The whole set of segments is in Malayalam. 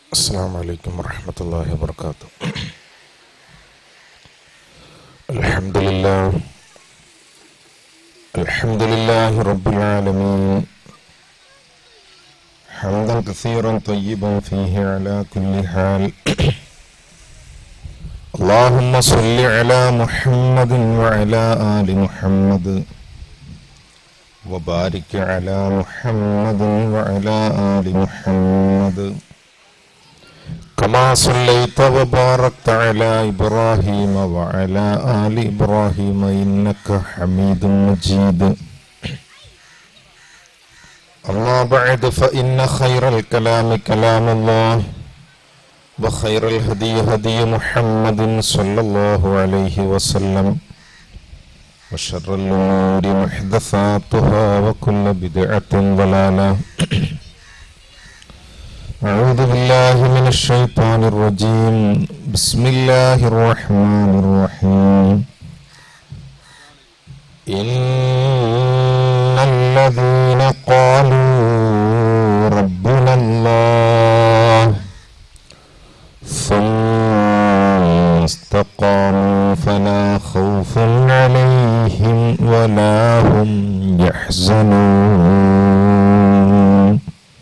السلام عليكم ورحمة الله وبركاته الحمد لله الحمد لله رب العالمين حمدا كثيرا طيبا فيه على كل حال اللهم صل على محمد وعلى آل محمد وبارك على محمد وعلى آل محمد كما صليت وباركت على إبراهيم وعلى آل إبراهيم إنك حميد مجيد أما بعد فإن خير الكلام كلام الله وخير الهدي هدي محمد صلى الله عليه وسلم وشر الأمور محدثاتها وكل بدعة ضلالة أعوذ بالله من الشيطان الرجيم بسم الله الرحمن الرحيم إن الذين قالوا ربنا الله ثم استقاموا فلا خوف عليهم ولا هم يحزنون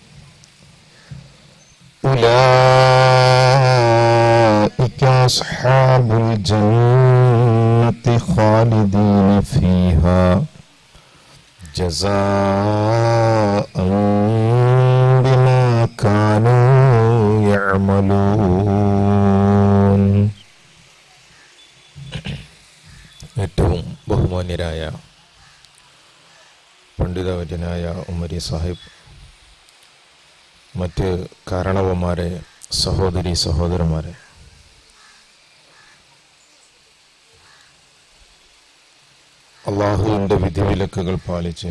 أولئك أصحاب الجنة خالدين فيها جزاء بما كانوا يعملون ഏറ്റവും ബഹുമാന്യരായ പണ്ഡിതവചനായ ഉമരി സാഹിബ് മറ്റ് കാരണവന്മാരെ സഹോദരി സഹോദരന്മാരെ അള്ളാഹുവിൻ്റെ വിധിവിലക്കുകൾ പാലിച്ച്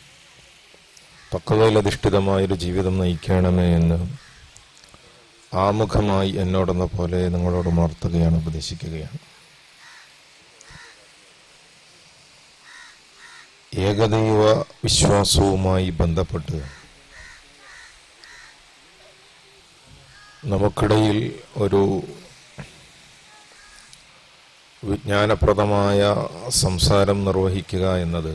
പക്വതയിലധിഷ്ഠിതമായൊരു ജീവിതം നയിക്കണമേ എന്ന് ആമുഖമായി എന്നോടെന്ന പോലെ നിങ്ങളോട് ഉണർത്തുകയാണ് ഉപദേശിക്കുകയാണ് ഏകദൈവ വിശ്വാസവുമായി ബന്ധപ്പെട്ട് നമുക്കിടയിൽ ഒരു വിജ്ഞാനപ്രദമായ സംസാരം നിർവഹിക്കുക എന്നത്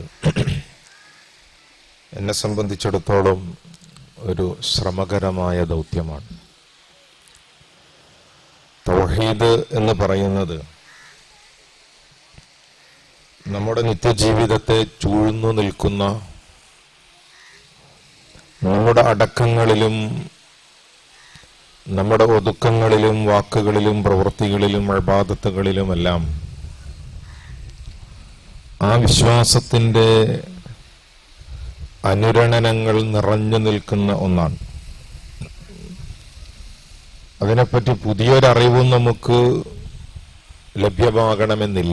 എന്നെ സംബന്ധിച്ചിടത്തോളം ഒരു ശ്രമകരമായ ദൗത്യമാണ് തൗഹീദ് എന്ന് പറയുന്നത് നമ്മുടെ നിത്യജീവിതത്തെ ചൂഴ്ന്നു നിൽക്കുന്ന നമ്മുടെ അടക്കങ്ങളിലും നമ്മുടെ ഒതുക്കങ്ങളിലും വാക്കുകളിലും പ്രവൃത്തികളിലും അഴബാദത്തുകളിലുമെല്ലാം ആ വിശ്വാസത്തിൻ്റെ അനുരണനങ്ങൾ നിറഞ്ഞു നിൽക്കുന്ന ഒന്നാണ് അതിനെപ്പറ്റി പുതിയൊരറിവും നമുക്ക് ലഭ്യമാകണമെന്നില്ല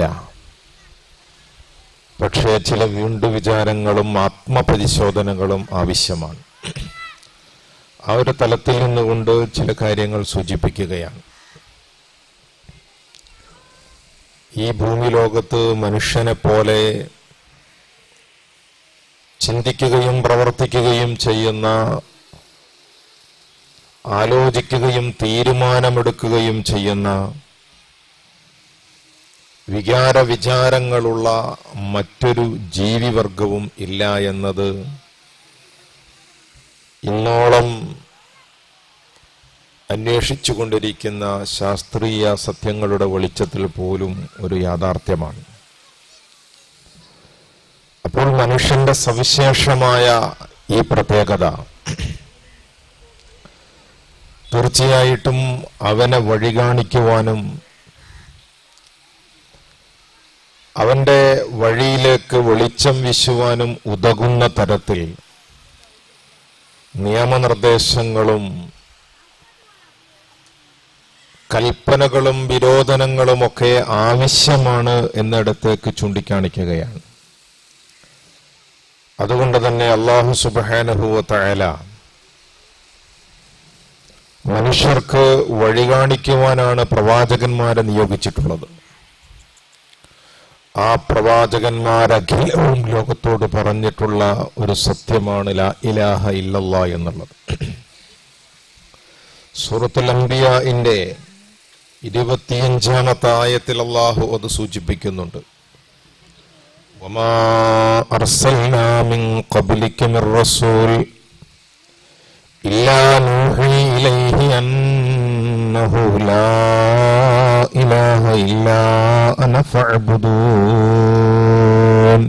പക്ഷേ ചില വീണ്ടു വിചാരങ്ങളും ആത്മപരിശോധനകളും ആവശ്യമാണ് ആ ഒരു തലത്തിൽ നിന്നുകൊണ്ട് ചില കാര്യങ്ങൾ സൂചിപ്പിക്കുകയാണ് ഈ ഭൂമി ലോകത്ത് മനുഷ്യനെ പോലെ ചിന്തിക്കുകയും പ്രവർത്തിക്കുകയും ചെയ്യുന്ന ആലോചിക്കുകയും തീരുമാനമെടുക്കുകയും ചെയ്യുന്ന വികാര വിചാരങ്ങളുള്ള മറ്റൊരു ജീവിവർഗവും ഇല്ല എന്നത് ഇന്നോളം അന്വേഷിച്ചുകൊണ്ടിരിക്കുന്ന ശാസ്ത്രീയ സത്യങ്ങളുടെ വെളിച്ചത്തിൽ പോലും ഒരു യാഥാർത്ഥ്യമാണ് അപ്പോൾ മനുഷ്യന്റെ സവിശേഷമായ ഈ പ്രത്യേകത തീർച്ചയായിട്ടും അവനെ വഴി കാണിക്കുവാനും അവന്റെ വഴിയിലേക്ക് വെളിച്ചം വീശുവാനും ഉതകുന്ന തരത്തിൽ നിയമനിർദ്ദേശങ്ങളും കൽപ്പനകളും വിരോധനങ്ങളുമൊക്കെ ആവശ്യമാണ് എന്നിടത്തേക്ക് ചൂണ്ടിക്കാണിക്കുകയാണ് അതുകൊണ്ട് തന്നെ അള്ളാഹു സുബാനഹുവ തഴല മനുഷ്യർക്ക് വഴി കാണിക്കുവാനാണ് പ്രവാചകന്മാരെ നിയോഗിച്ചിട്ടുള്ളത് ആ പ്രവാചകന്മാരഖിലവും ലോകത്തോട് പറഞ്ഞിട്ടുള്ള ഒരു സത്യമാണ് ലാ ഇലാഹ ഇല്ലല്ലാ എന്നുള്ളത് സൂറത്തുൽ അംബിയാഇന്റെ ഇരുപത്തിയഞ്ചാമത്തെ ആയത്തിൽ അള്ളാഹു അത് സൂചിപ്പിക്കുന്നുണ്ട് വമാ അർസൽനാ മിൻ ഖബ്ലിക മിർ റസൂൽ ഇല്ലാ നൂഹി ഇലൈഹി അന്നഹു ലാ ഇലാഹ ഇല്ലാ അന ഫഅബ്ദൂൻ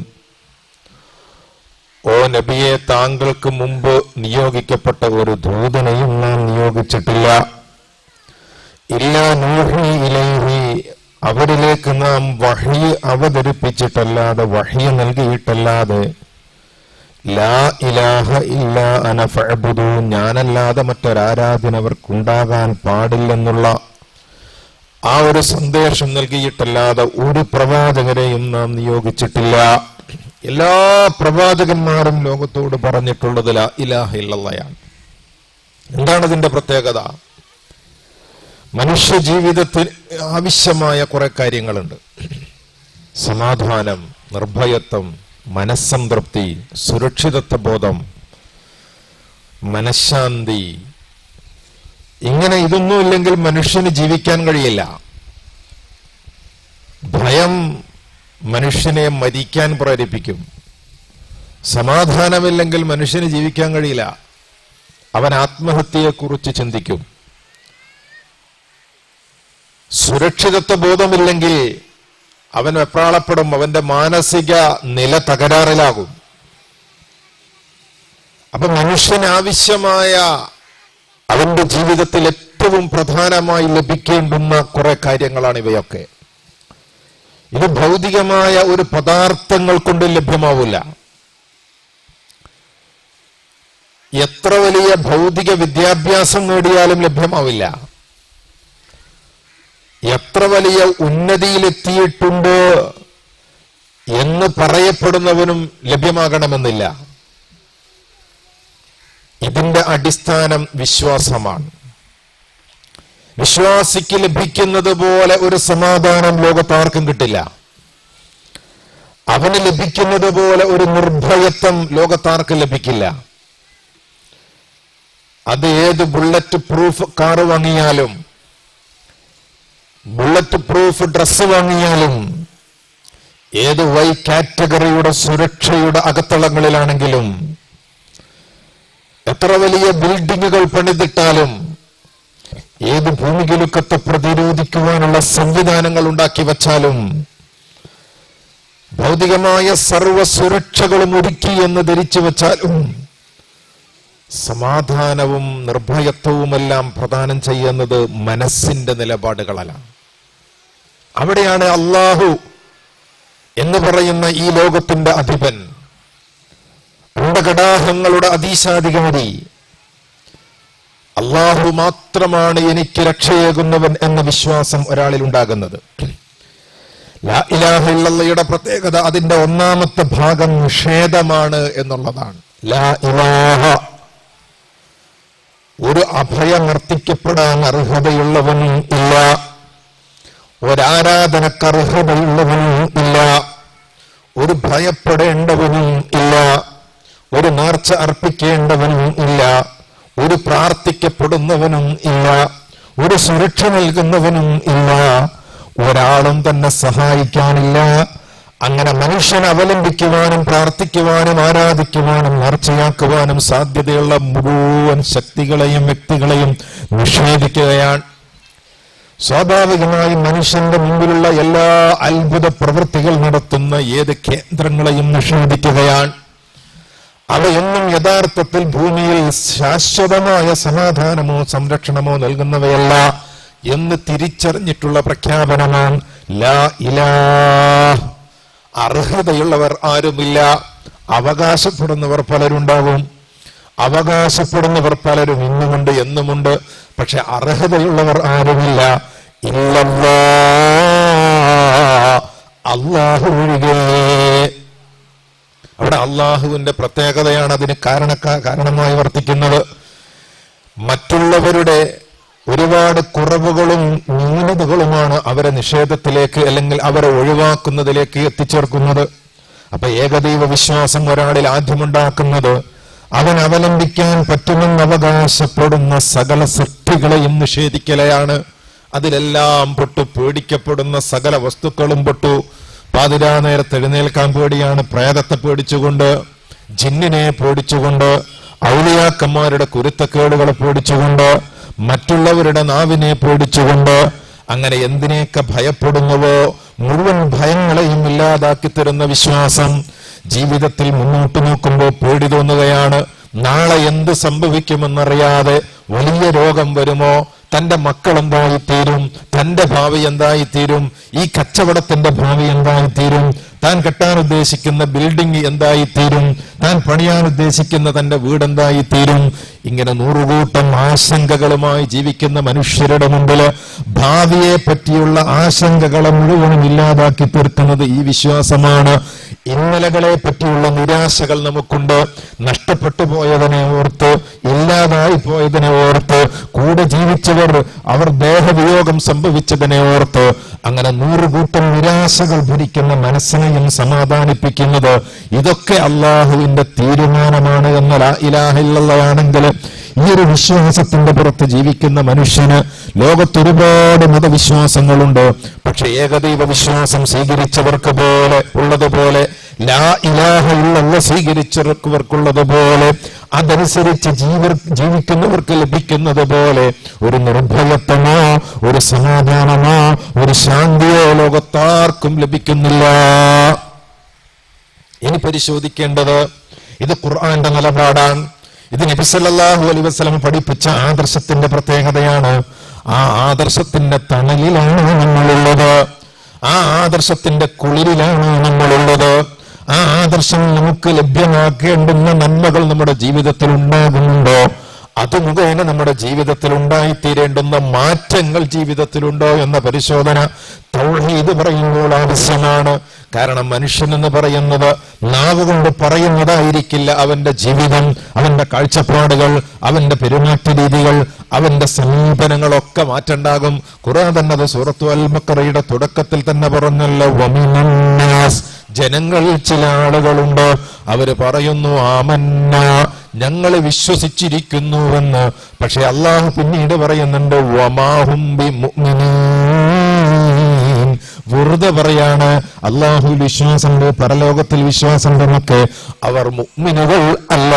ഓ നബിയെ താങ്കൾക്ക് മുമ്പ് നിയോഗിക്കപ്പെട്ട ഒരു ദൂതനെയും നാം നിയോഗിച്ചിട്ടില്ല ഇല്ല നൂഹി ഇലൈഹി അവരിലേക്ക് നാം വഹി അവതരിപ്പിച്ചിട്ടല്ലാതെ വഹി നൽകിയിട്ടല്ലാതെ ലാ ഇലാഹ ഇല്ല അന ഫഅബ്ദു ഞാനല്ലാതെ മറ്റൊരാരാധന അവർക്കുണ്ടാകാൻ പാടില്ലെന്നുള്ള ആ ഒരു സന്ദേശം നൽകിയിട്ടല്ലാതെ ഒരു പ്രവാചകരെയും നാം നിയോഗിച്ചിട്ടില്ല എല്ലാ പ്രവാചകന്മാരും ലോകത്തോട് പറഞ്ഞിട്ടുള്ളത് ലാ ഇലാഹ ഇല്ലല്ലയാണ് എന്താണ് ഇതിന്റെ പ്രത്യേകത മനുഷ്യ ജീവിതത്തിന് ആവശ്യമായ കുറെ കാര്യങ്ങളുണ്ട് സമാധാനം നിർഭയത്വം മനസ്സംതൃപ്തി സുരക്ഷിതത്വ ബോധം മനഃശാന്തി ഇങ്ങനെ ഇതൊന്നും ഇല്ലെങ്കിൽ മനുഷ്യന് ജീവിക്കാൻ കഴിയില്ല ഭയം മനുഷ്യനെ മരിക്കാൻ പ്രേരിപ്പിക്കും സമാധാനമില്ലെങ്കിൽ മനുഷ്യന് ജീവിക്കാൻ കഴിയില്ല അവൻ ആത്മഹത്യയെക്കുറിച്ച് ചിന്തിക്കും സുരക്ഷിതത്വ ബോധമില്ലെങ്കിൽ അവൻ വെപ്രാളപ്പെടും അവന്റെ മാനസിക നില തകരാറിലാകും അപ്പൊ മനുഷ്യന് ആവശ്യമായ അവന്റെ ജീവിതത്തിൽ ഏറ്റവും പ്രധാനമായി ലഭിക്കേണ്ടുന്ന കുറെ കാര്യങ്ങളാണ് ഇവയൊക്കെ ഇത് ഭൗതികമായ ഒരു പദാർത്ഥങ്ങൾ കൊണ്ട് ലഭ്യമാവില്ല എത്ര വലിയ ഭൗതിക വിദ്യാഭ്യാസം നേടിയാലും ലഭ്യമാവില്ല എത്ര വലിയ ഉന്നതിയിലെത്തിയിട്ടുണ്ട് എന്ന് പറയപ്പെടുന്നവനും ലഭ്യമാകണമെന്നില്ല ഇതിന്റെ അടിസ്ഥാനം വിശ്വാസമാണ് വിശ്വാസിക്ക് ലഭിക്കുന്നത് പോലെ ഒരു സമാധാനം ലോകത്താർക്കും കിട്ടില്ല അവന് ലഭിക്കുന്നത് പോലെ ഒരു നിർഭയത്വം ലോകത്താർക്കും ലഭിക്കില്ല അത് ഏത് ബുള്ളറ്റ് പ്രൂഫ് കാറ് വാങ്ങിയാലും ബുള്ളറ്റ് പ്രൂഫ് ഡ്രസ്സ് വാങ്ങിയാലും ഏത് വൈ കാറ്റഗറിയുടെ സുരക്ഷയുടെ അകത്തളങ്ങളിലാണെങ്കിലും എത്ര വലിയ ബിൽഡിങ്ങുകൾ പണിതിട്ടാലും ഏത് ഭൂമികുലുക്കത്തെ പ്രതിരോധിക്കുവാനുള്ള സംവിധാനങ്ങൾ ഉണ്ടാക്കി വച്ചാലും ഭൗതികമായ സർവ സുരക്ഷകളും ഒരുക്കി എന്ന് ധരിച്ചു വച്ചാലും സമാധാനവും നിർഭയത്വവുമെല്ലാം പ്രദാനം ചെയ്യുന്നത് മനസ്സിന്റെ നിലപാടുകളല്ല അവിടെയാണ് അള്ളാഹു എന്ന് പറയുന്ന ഈ ലോകത്തിന്റെ അധിപൻ അണ്ടകടാഹങ്ങളുടെ അതീശാധികാരി അള്ളാഹു മാത്രമാണ് എനിക്ക് രക്ഷയേകുന്നവൻ എന്ന വിശ്വാസം ഒരാളിൽ ഉണ്ടാകുന്നത് ലാ ഇലാഹ ഇല്ലല്ലയുടെ പ്രത്യേകത അതിന്റെ ഒന്നാമത്തെ ഭാഗം നിഷേധമാണ് എന്നുള്ളതാണ് ലാ ഇലാഹ ഒരു അഭയമർത്തിക്കപ്പെടാൻ അർഹതയുള്ളവനും ഇല്ല ഒരാരാധനക്ക് അർഹതയുള്ളവനും ഇല്ല ഒരു ഭയപ്പെടേണ്ടവനും ഇല്ല ഒരു നേർച്ച അർപ്പിക്കേണ്ടവനും ഇല്ല ഒരു പ്രാർത്ഥിക്കപ്പെടുന്നവനും ഇല്ല ഒരു സുരക്ഷ നൽകുന്നവനും ഇല്ല ഒരാളും തന്നെ സഹായിക്കാനില്ല അങ്ങനെ മനുഷ്യൻ അവലംബിക്കുവാനും പ്രാർത്ഥിക്കുവാനും ആരാധിക്കുവാനും നേർച്ചയാക്കുവാനും സാധ്യതയുള്ള മുഴുവൻ ശക്തികളെയും വ്യക്തികളെയും നിഷേധിക്കുകയാണ് സ്വാഭാവികമായി മനുഷ്യന്റെ മുമ്പിലുള്ള എല്ലാ അത്ഭുത പ്രവൃത്തികൾ നടത്തുന്ന ഏത് കേന്ദ്രങ്ങളെയും നിഷേധിക്കുകയാണ് അവയൊന്നും യഥാർത്ഥത്തിൽ ഭൂമിയിൽ ശാശ്വതമായ സമാധാനമോ സംരക്ഷണമോ നൽകുന്നവയല്ല എന്ന് തിരിച്ചറിഞ്ഞിട്ടുള്ള പ്രഖ്യാപനമാണ് ലാ ഇലാ അർഹതയുള്ളവർ ആരുമില്ല അവകാശപ്പെടുന്നവർ പലരുണ്ടാവും അവകാശപ്പെടുന്നവർ പലരും ഇന്നുമുണ്ട് എന്നുമുണ്ട് പക്ഷെ അർഹതയുള്ളവർ ആരുമില്ല ഇല്ലല്ലാ അള്ളാഹു ഒഴികെ അവിടെ അള്ളാഹുവിന്റെ പ്രത്യേകതയാണ് അതിന് കാരണക്കാ കാരണമായി വർത്തിക്കുന്നത് മറ്റുള്ളവരുടെ ഒരുപാട് കുറവുകളും ന്യൂനതകളുമാണ് അവരെ നിഷേധത്തിലേക്ക് അല്ലെങ്കിൽ അവരെ ഒഴിവാക്കുന്നതിലേക്ക് എത്തിച്ചേർക്കുന്നത് അപ്പൊ ഏകദൈവ വിശ്വാസം ഒരാളിൽ ആദ്യമുണ്ടാക്കുന്നത് അവൻ അവലംബിക്കാൻ പറ്റുമെന്ന് അവകാശപ്പെടുന്ന സകല സൃഷ്ടികളെയും നിഷേധിക്കലെയാണ് അതിലെല്ലാം പൊട്ടു പേടിക്കപ്പെടുന്ന സകല വസ്തുക്കളും പൊട്ടു പാതിരാ നേരത്ത് എഴുന്നേൽക്കാൻ പേടിയാണ് പ്രേതത്തെ പേടിച്ചുകൊണ്ട് ജിന്നിനെ പേടിച്ചുകൊണ്ട് ഔലിയാക്കന്മാരുടെ കുരുത്തക്കേടുകളെ പേടിച്ചുകൊണ്ട് മറ്റുള്ളവരുടെ നാവിനെ പേടിച്ചുകൊണ്ട് അങ്ങനെ എന്തിനെയൊക്കെ ഭയപ്പെടുന്നുവോ മുഴുവൻ ഭയങ്ങളെയും ഇല്ലാതാക്കി തരുന്ന വിശ്വാസം ജീവിതത്തിൽ മുന്നോട്ട് നോക്കുമ്പോൾ പേടി തോന്നുകയാണ് നാളെ എന്ത് സംഭവിക്കുമെന്നറിയാതെ വലിയ രോഗം വരുമോ തന്റെ മക്കൾ എന്തായിത്തീരും തന്റെ ഭാവി എന്തായിത്തീരും ഈ കച്ചവടത്തിന്റെ ഭാവി എന്തായിത്തീരും താൻ കെട്ടാൻ ഉദ്ദേശിക്കുന്ന ബിൽഡിംഗ് എന്തായിത്തീരും താൻ പണിയാൻ ഉദ്ദേശിക്കുന്ന തന്റെ വീട് എന്തായിത്തീരും ഇങ്ങനെ നൂറുകൂട്ടം ആശങ്കകളുമായി ജീവിക്കുന്ന മനുഷ്യരുടെ മുമ്പിൽ ഭാവിയെ പറ്റിയുള്ള ആശങ്കകളെ മുഴുവനും ഇല്ലാതാക്കി തീർക്കുന്നത് ഈ വിശ്വാസമാണ് ഇന്നലകളെ പറ്റിയുള്ള നിരാശകൾ നമുക്കുണ്ട് നഷ്ടപ്പെട്ടു പോയതിനെ ഓർത്ത് ഇല്ലാതായി പോയതിനെ ഓർത്ത് കൂടെ ജീവിച്ചവർ അവർ ദേഹവിയോഗം സംഭവിച്ചതിനെ ഓർത്ത് അങ്ങനെ നൂറുകൂട്ടം നിരാശകൾ ഭരിക്കുന്ന മനസ്സിനെയും സമാധാനിപ്പിക്കുന്നത് ഇതൊക്കെ അള്ളാഹുവിന്റെ തീരുമാനമാണ് എന്ന ലാ ഇലാഹില്ലയാണെങ്കിൽ ഈ ഒരു വിശ്വാസത്തിന്റെ പുറത്ത് ജീവിക്കുന്ന മനുഷ്യന് ലോകത്തൊരുപാട് മതവിശ്വാസങ്ങളുണ്ട് പക്ഷെ ഏകദൈവ വിശ്വാസം സ്വീകരിച്ചവർക്ക് പോലെ ഉള്ളതുപോലെ ലാ ഇലാഹ ഇല്ലല്ല സ്വീകരിച്ചവർക്കുള്ളതുപോലെ അതനുസരിച്ച് ജീവർ ജീവിക്കുന്നവർക്ക് ലഭിക്കുന്നത് പോലെ ഒരു നിർഭയത്വമോ ഒരു സമാധാനമോ ഒരു ശാന്തിയോ ലോകത്താർക്കും ലഭിക്കുന്നില്ല ഇനി പരിശോധിക്കേണ്ടത് ഇത് ഖുർആന്റെ നിലപാടാണ് ഇത് നബി സല്ലല്ലാഹു അലൈഹി വസല്ലം പഠിപ്പിച്ച ആദർശത്തിന്റെ പ്രത്യേകതയാണ് ആ ആദർശത്തിന്റെ തണലിലാണ് നമ്മളുള്ളത് ആ ആദർശത്തിന്റെ കുളിരിലാണ് നമ്മളുള്ളത് ആ ആദർശം നമുക്ക് ലഭ്യമാക്കേണ്ടുന്ന നന്മകൾ നമ്മുടെ ജീവിതത്തിൽ ഉണ്ടാകുന്നുണ്ടോ അത് മുഖേന നമ്മുടെ ജീവിതത്തിൽ ഉണ്ടായിത്തീരേണ്ടുന്ന മാറ്റങ്ങൾ ജീവിതത്തിലുണ്ടോ എന്ന പരിശോധന തൗഹീദ് പറയുമ്പോൾ ആവശ്യമാണ് കാരണം മനുഷ്യൻ എന്ന് പറയുന്നത് നാവ് കൊണ്ട് പറയുന്നതായിരിക്കില്ല അവന്റെ ജീവിതം അവന്റെ കാഴ്ചപ്പാടുകൾ അവന്റെ പെരുമാറ്റ രീതികൾ അവന്റെ സമീപനങ്ങളൊക്കെ മാറ്റണ്ടാകും ഖുർആൻ തന്നെ അത് സൂറത്തു അൽ ബക്കറയുടെ തുടക്കത്തിൽ തന്നെ പറഞ്ഞല്ലോ വമിനന്നാസ് ജനങ്ങളിൽ ചില ആളുകളുണ്ട് അവര് പറയുന്നു ആമന്ന ഞങ്ങൾ വിശ്വസിച്ചിരിക്കുന്നുവെന്ന് പക്ഷെ അള്ളാഹു പിന്നീട് പറയുന്നുണ്ട് വമാഹും ബിമുഅ്മിനീൻ. വെറുതെ പറയാണ് അള്ളാഹു വിശ്വാസമുണ്ട് പരലോകത്തിൽ വിശ്വാസമുണ്ട് എന്നൊക്കെ അവർ മുഗ്മിനുകൾ അല്ല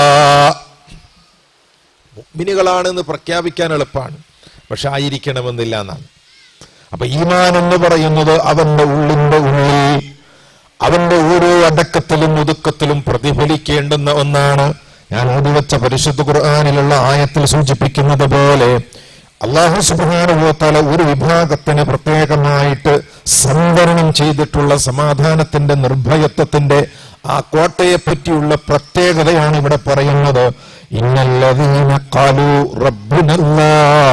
മുഗ്മിനുകളാണെന്ന് പ്രഖ്യാപിക്കാൻ എളുപ്പമാണ് പക്ഷെ ആയിരിക്കണമെന്നില്ല എന്നാണ് അപ്പൊ ഈമാൻ എന്ന് പറയുന്നത് അവന്റെ ഉള്ളിന്റെ ഉള്ളിൽ അവന്റെ ഓരോ അടക്കത്തിലും ഒതുക്കത്തിലും പ്രതിഫലിക്കേണ്ടുന്ന ഒന്നാണ് ഞാൻ ഓടിവെച്ച പരിശുദ്ധ ഖുർആാനിലുള്ള ആയത്തിൽ സൂചിപ്പിക്കുന്നത് പോലെ അള്ളാഹു സുബാനുഭവത്താല ഒരു വിഭാഗത്തിന് പ്രത്യേകമായിട്ട് സംവരണം ചെയ്തിട്ടുള്ള സമാധാനത്തിന്റെ നിർഭയത്വത്തിന്റെ ആ കോട്ടയെ പറ്റിയുള്ള പ്രത്യേകതയാണ് ഇവിടെ പറയുന്നത് ഇന്നല്ലതീന കാലു റബ്ബുനല്ലാ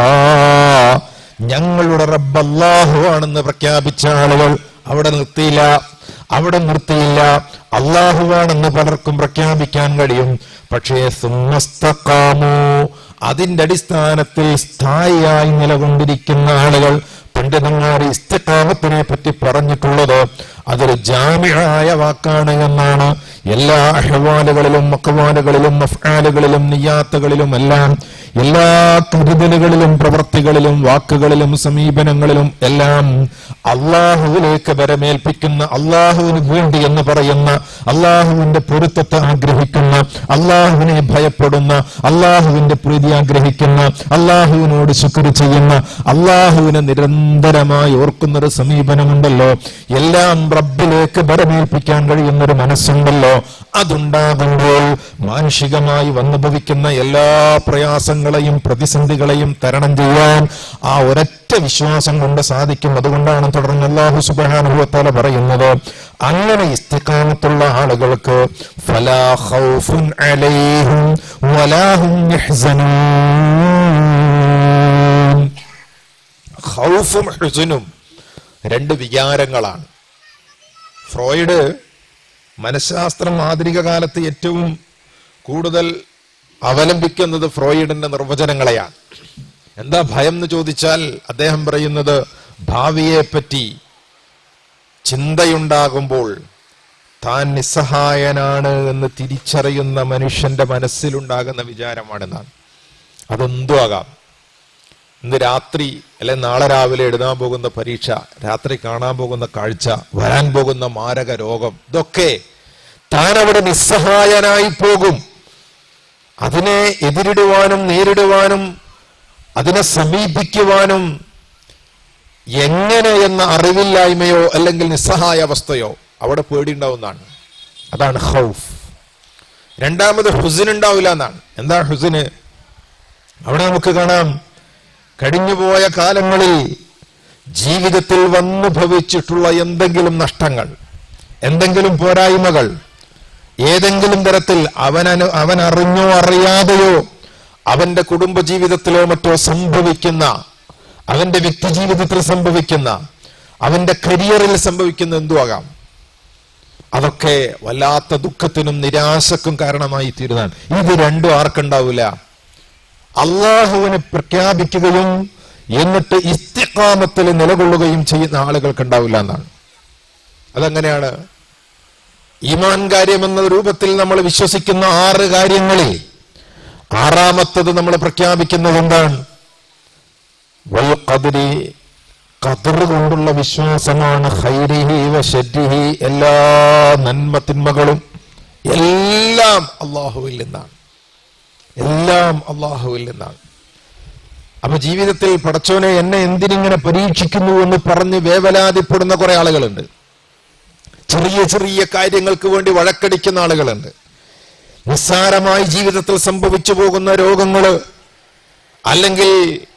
ഞങ്ങളുടെ റബ്ബ് അല്ലാഹു ആണെന്ന് പ്രഖ്യാപിച്ച ആളുകൾ അവിടെ നിർത്തിയില്ല അവിടെ നിർത്തിയില്ല അള്ളാഹുവാണെന്ന് പലർക്കും പ്രഖ്യാപിക്കാൻ കഴിയും പക്ഷേ സുമസ്തക്കാമോ അതിന്റെ അടിസ്ഥാനത്തിൽ സ്ഥായിയായി നിലകൊണ്ടിരിക്കുന്ന ആളുകൾ പണ്ഡിതന്മാർ ഇസ്തക്കാമത്തിനെ പറ്റി പറഞ്ഞിട്ടുള്ളത് അതൊരു ജാമ്യായ വാക്കാണ് എന്നാണ് എല്ലാ അഹ്വാലുകളിലും മക്കവാലുകളിലും മഫ്ആലുകളിലും നിയ്യാത്തുകളിലും എല്ലാം എല്ലാ കരുതലുകളിലും പ്രവർത്തികളിലും വാക്കുകളിലും സമീപനങ്ങളിലും എല്ലാം അള്ളാഹുവിലേക്ക് വരമേൽപ്പിക്കുന്ന അള്ളാഹുവിന് വേണ്ടി എന്ന് പറയുന്ന അള്ളാഹുവിന്റെ പൊരുത്തത്തെ ആഗ്രഹിക്കുന്ന അള്ളാഹുവിനെ ഭയപ്പെടുന്ന അള്ളാഹുവിന്റെ പ്രീതി ആഗ്രഹിക്കുന്ന അള്ളാഹുവിനോട് ശുക്ർ ചെയ്യുന്ന അള്ളാഹുവിനെ നിരന്തരമായി ഓർക്കുന്ന ഒരു സമീപനമുണ്ടല്ലോ എല്ലാം റബ്ബിലേക്ക് വരമേൽപ്പിക്കാൻ കഴിയുന്ന ഒരു മനസ്സുണ്ടല്ലോ അതുണ്ടാകുമ്പോൾ മാനുഷികമായി വന്നുഭവിക്കുന്ന എല്ലാ പ്രയാസങ്ങളെയും പ്രതിസന്ധികളെയും തരണം ചെയ്യാൻ ആ ഒരൊറ്റ വിശ്വാസം കൊണ്ട് സാധിക്കും അതുകൊണ്ടാണ് തുടർന്ന് അള്ളാഹു സുബാനുഭവത്താല പറയുന്നത് അങ്ങനെ ഇസ്തിക്കാമത്തുള്ള ആളുകൾക്ക് ഫലാ ഖൗഫുൻ അലൈഹിം വലാ ഹും യഹ്സനൂൻ ഖൗഫും ഹുസുനും രണ്ട് വികാരങ്ങളാണ് ഫ്രോയിഡ് മനഃശാസ്ത്രം ആധുനിക കാലത്ത് ഏറ്റവും കൂടുതൽ അവലംബിക്കുന്നത് ഫ്രോയിഡിന്റെ നിർവചനങ്ങളെയാണ് എന്താ ഭയം എന്ന് ചോദിച്ചാൽ അദ്ദേഹം പറയുന്നത് ഭാവിയെ പറ്റി ചിന്തയുണ്ടാകുമ്പോൾ താൻ നിസ്സഹായനാണ് എന്ന് തിരിച്ചറിയുന്ന മനുഷ്യന്റെ മനസ്സിലുണ്ടാകുന്ന വിചാരമാണെന്നാണ് അതെന്തും ആകാം ഇന്ന് രാത്രി അല്ലെ നാളെ രാവിലെ എഴുതാൻ പോകുന്ന പരീക്ഷ രാത്രി കാണാൻ പോകുന്ന കാഴ്ച വരാൻ പോകുന്ന മാരക രോഗം ഇതൊക്കെ താൻ അവിടെ നിസ്സഹായനായി പോകും അതിനെ എതിരിടുവാനും നേരിടുവാനും അതിനെ സമീപിക്കുവാനും എങ്ങനെ എന്ന അറിവില്ലായ്മയോ അല്ലെങ്കിൽ നിസ്സഹായ അവസ്ഥയോ അവിടെ പേടിയുണ്ടാവുന്നതാണ് അതാണ് ഹൗഫ് രണ്ടാമത് ഹുസിൻ ഉണ്ടാവില്ല എന്നാണ് എന്താ ഹുസിന് അവിടെ നമുക്ക് കാണാം കഴിഞ്ഞുപോയ കാലങ്ങളിൽ ജീവിതത്തിൽ വന്നു ഭവിച്ചിട്ടുള്ള എന്തെങ്കിലും നഷ്ടങ്ങൾ എന്തെങ്കിലും പോരായ്മകൾ ഏതെങ്കിലും തരത്തിൽ അവനു അവൻ അറിഞ്ഞോ അറിയാതെയോ അവന്റെ കുടുംബ ജീവിതത്തിലോ മറ്റോ സംഭവിക്കുന്ന അവന്റെ വ്യക്തി ജീവിതത്തിൽ സംഭവിക്കുന്ന അവന്റെ കരിയറിൽ സംഭവിക്കുന്ന എന്തുവാകാം അതൊക്കെ വല്ലാത്ത ദുഃഖത്തിനും നിരാശക്കും കാരണമായി തീരുന്നതാണ് ഇത് രണ്ടും ആർക്കുണ്ടാവില്ല അള്ളാഹുവിനെ പ്രഖ്യാപിക്കുകയും എന്നിട്ട് ഇസ്തിഖാമത്തിൽ നിലകൊള്ളുകയും ചെയ്യുന്ന ആളുകൾക്ക് ഉണ്ടാവില്ല എന്നാണ് അതെങ്ങനെയാണ് ഈമാൻ കാര്യം എന്ന രൂപത്തിൽ നമ്മൾ വിശ്വസിക്കുന്ന ആറ് കാര്യങ്ങളിൽ ആറാമത്തത് നമ്മൾ പ്രഖ്യാപിക്കുന്നത് എന്താണ് വൽ ഖദ്രി ഖദർ കൊണ്ടുള്ള വിശ്വാസമാണ് ഖൈരിഹി വശരിഹി എല്ലാ നന്മ തിന്മകളും എല്ലാം അള്ളാഹുവിൽ നിന്നാണ് എല്ലാം അള്ളാഹുവിൽ നിന്നാണ് അപ്പൊ ജീവിതത്തിൽ പടച്ചോനെ എന്നെ എന്തിനിങ്ങനെ പരീക്ഷിക്കുന്നു എന്ന് പറഞ്ഞ് വേവലാതിപ്പെടുന്ന കുറെ ആളുകളുണ്ട് ചെറിയ ചെറിയ കാര്യങ്ങൾക്ക് വേണ്ടി വഴക്കടിക്കുന്ന ആളുകളുണ്ട് നിസ്സാരമായി ജീവിതത്തിൽ സംഭവിച്ചു പോകുന്ന രോഗങ്ങള് അല്ലെങ്കിൽ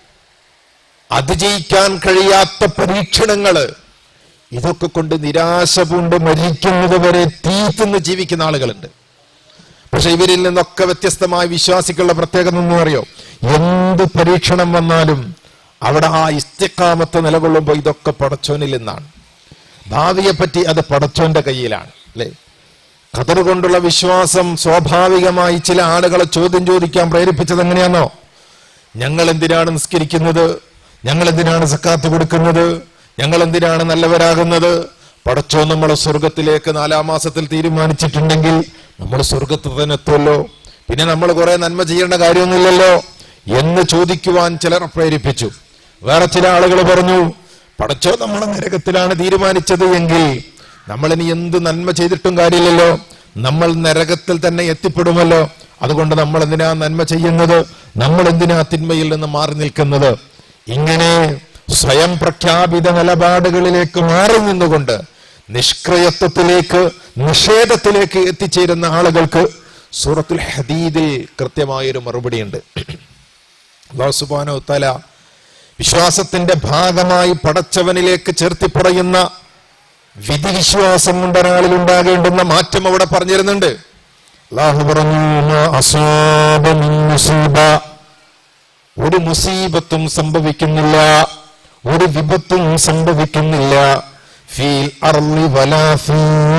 അതിജയിക്കാൻ കഴിയാത്ത പരീക്ഷണങ്ങള് ഇതൊക്കെ കൊണ്ട് നിരാശ പൂണ്ട് മരിക്കുന്നത് വരെ തീത്തുന്ന് ജീവിക്കുന്ന ആളുകളുണ്ട് പക്ഷെ ഇവരിൽ നിന്നൊക്കെ വ്യത്യസ്തമായ വിശ്വാസികളുടെ പ്രത്യേകത എന്ന് അറിയോ എന്ത് പരീക്ഷണം വന്നാലും അവിടെ ആ ഇസ്തിക്കാമത്ത് നിലകൊള്ളുമ്പോൾ ഇതൊക്കെ പടച്ചോനിൽ നിന്നാണ് ഭാവിയെ പറ്റി അത് പടച്ചോന്റെ കയ്യിലാണ് അല്ലേ ഖദർ കൊണ്ടുള്ള വിശ്വാസം സ്വാഭാവികമായി ചില ആളുകളെ ചോദ്യം ചോദിക്കാൻ പ്രേരിപ്പിച്ചത് എങ്ങനെയാണോ ഞങ്ങൾ എന്തിനാണ് നിസ്കരിക്കുന്നത് ഞങ്ങൾ എന്തിനാണ് സക്കാത്ത് കൊടുക്കുന്നത് ഞങ്ങൾ എന്തിനാണ് നല്ലവരാകുന്നത് പടച്ചോ നമ്മളെ സ്വർഗത്തിലേക്ക് നാലാം മാസത്തിൽ തീരുമാനിച്ചിട്ടുണ്ടെങ്കിൽ നമ്മൾ സ്വർഗത്തിൽ തന്നെ എത്തുമല്ലോ പിന്നെ നമ്മൾ കുറെ നന്മ ചെയ്യേണ്ട കാര്യമൊന്നുമില്ലല്ലോ എന്ന് ചോദിക്കുവാൻ ചിലർ പ്രേരിപ്പിച്ചു വേറെ ചില ആളുകൾ പറഞ്ഞു പടച്ചോ നമ്മളെ നരകത്തിലാണ് തീരുമാനിച്ചത് എങ്കിൽ നമ്മൾ ഇനി എന്ത് നന്മ ചെയ്തിട്ടും കാര്യമില്ലല്ലോ നമ്മൾ നരകത്തിൽ തന്നെ എത്തിപ്പെടുമല്ലോ അതുകൊണ്ട് നമ്മൾ എന്തിനാ നന്മ ചെയ്യുന്നത് നമ്മൾ എന്തിനാ തിന്മയിൽ നിന്ന് മാറി നിൽക്കുന്നത് ഇങ്ങനെ സ്വയം പ്രഖ്യാപിത നിലപാടുകളിലേക്ക് മാറി നിന്നുകൊണ്ട് നിഷ്ക്രിയത്വത്തിലേക്ക് നിഷേധത്തിലേക്ക് എത്തിച്ചേരുന്ന ആളുകൾക്ക് സൂറത്തുൽ ഹദീദിൽ കൃത്യമായൊരു മറുപടിയുണ്ട് അള്ളാഹു സുബ്ഹാനഹു തആല വിശ്വാസത്തിന്റെ ഭാഗമായി പടച്ചവനിലേക്ക് ചേർത്തി പറയുന്ന വിധിവിശ്വാസം കൊണ്ട് ഒരാളിൽ ഉണ്ടാകേണ്ടുന്ന മാറ്റം അവിടെ പറഞ്ഞിരുന്നുണ്ട് അള്ളാഹു പറഞ്ഞു "മാ അസാബ മിൻ മുസീബ." ഒരു മുസീബത്തും സംഭവിക്കുന്നില്ല ഒരു വിപത്തും സംഭവിക്കുന്നില്ല ഫീൽ അർളി വലാ ഫീ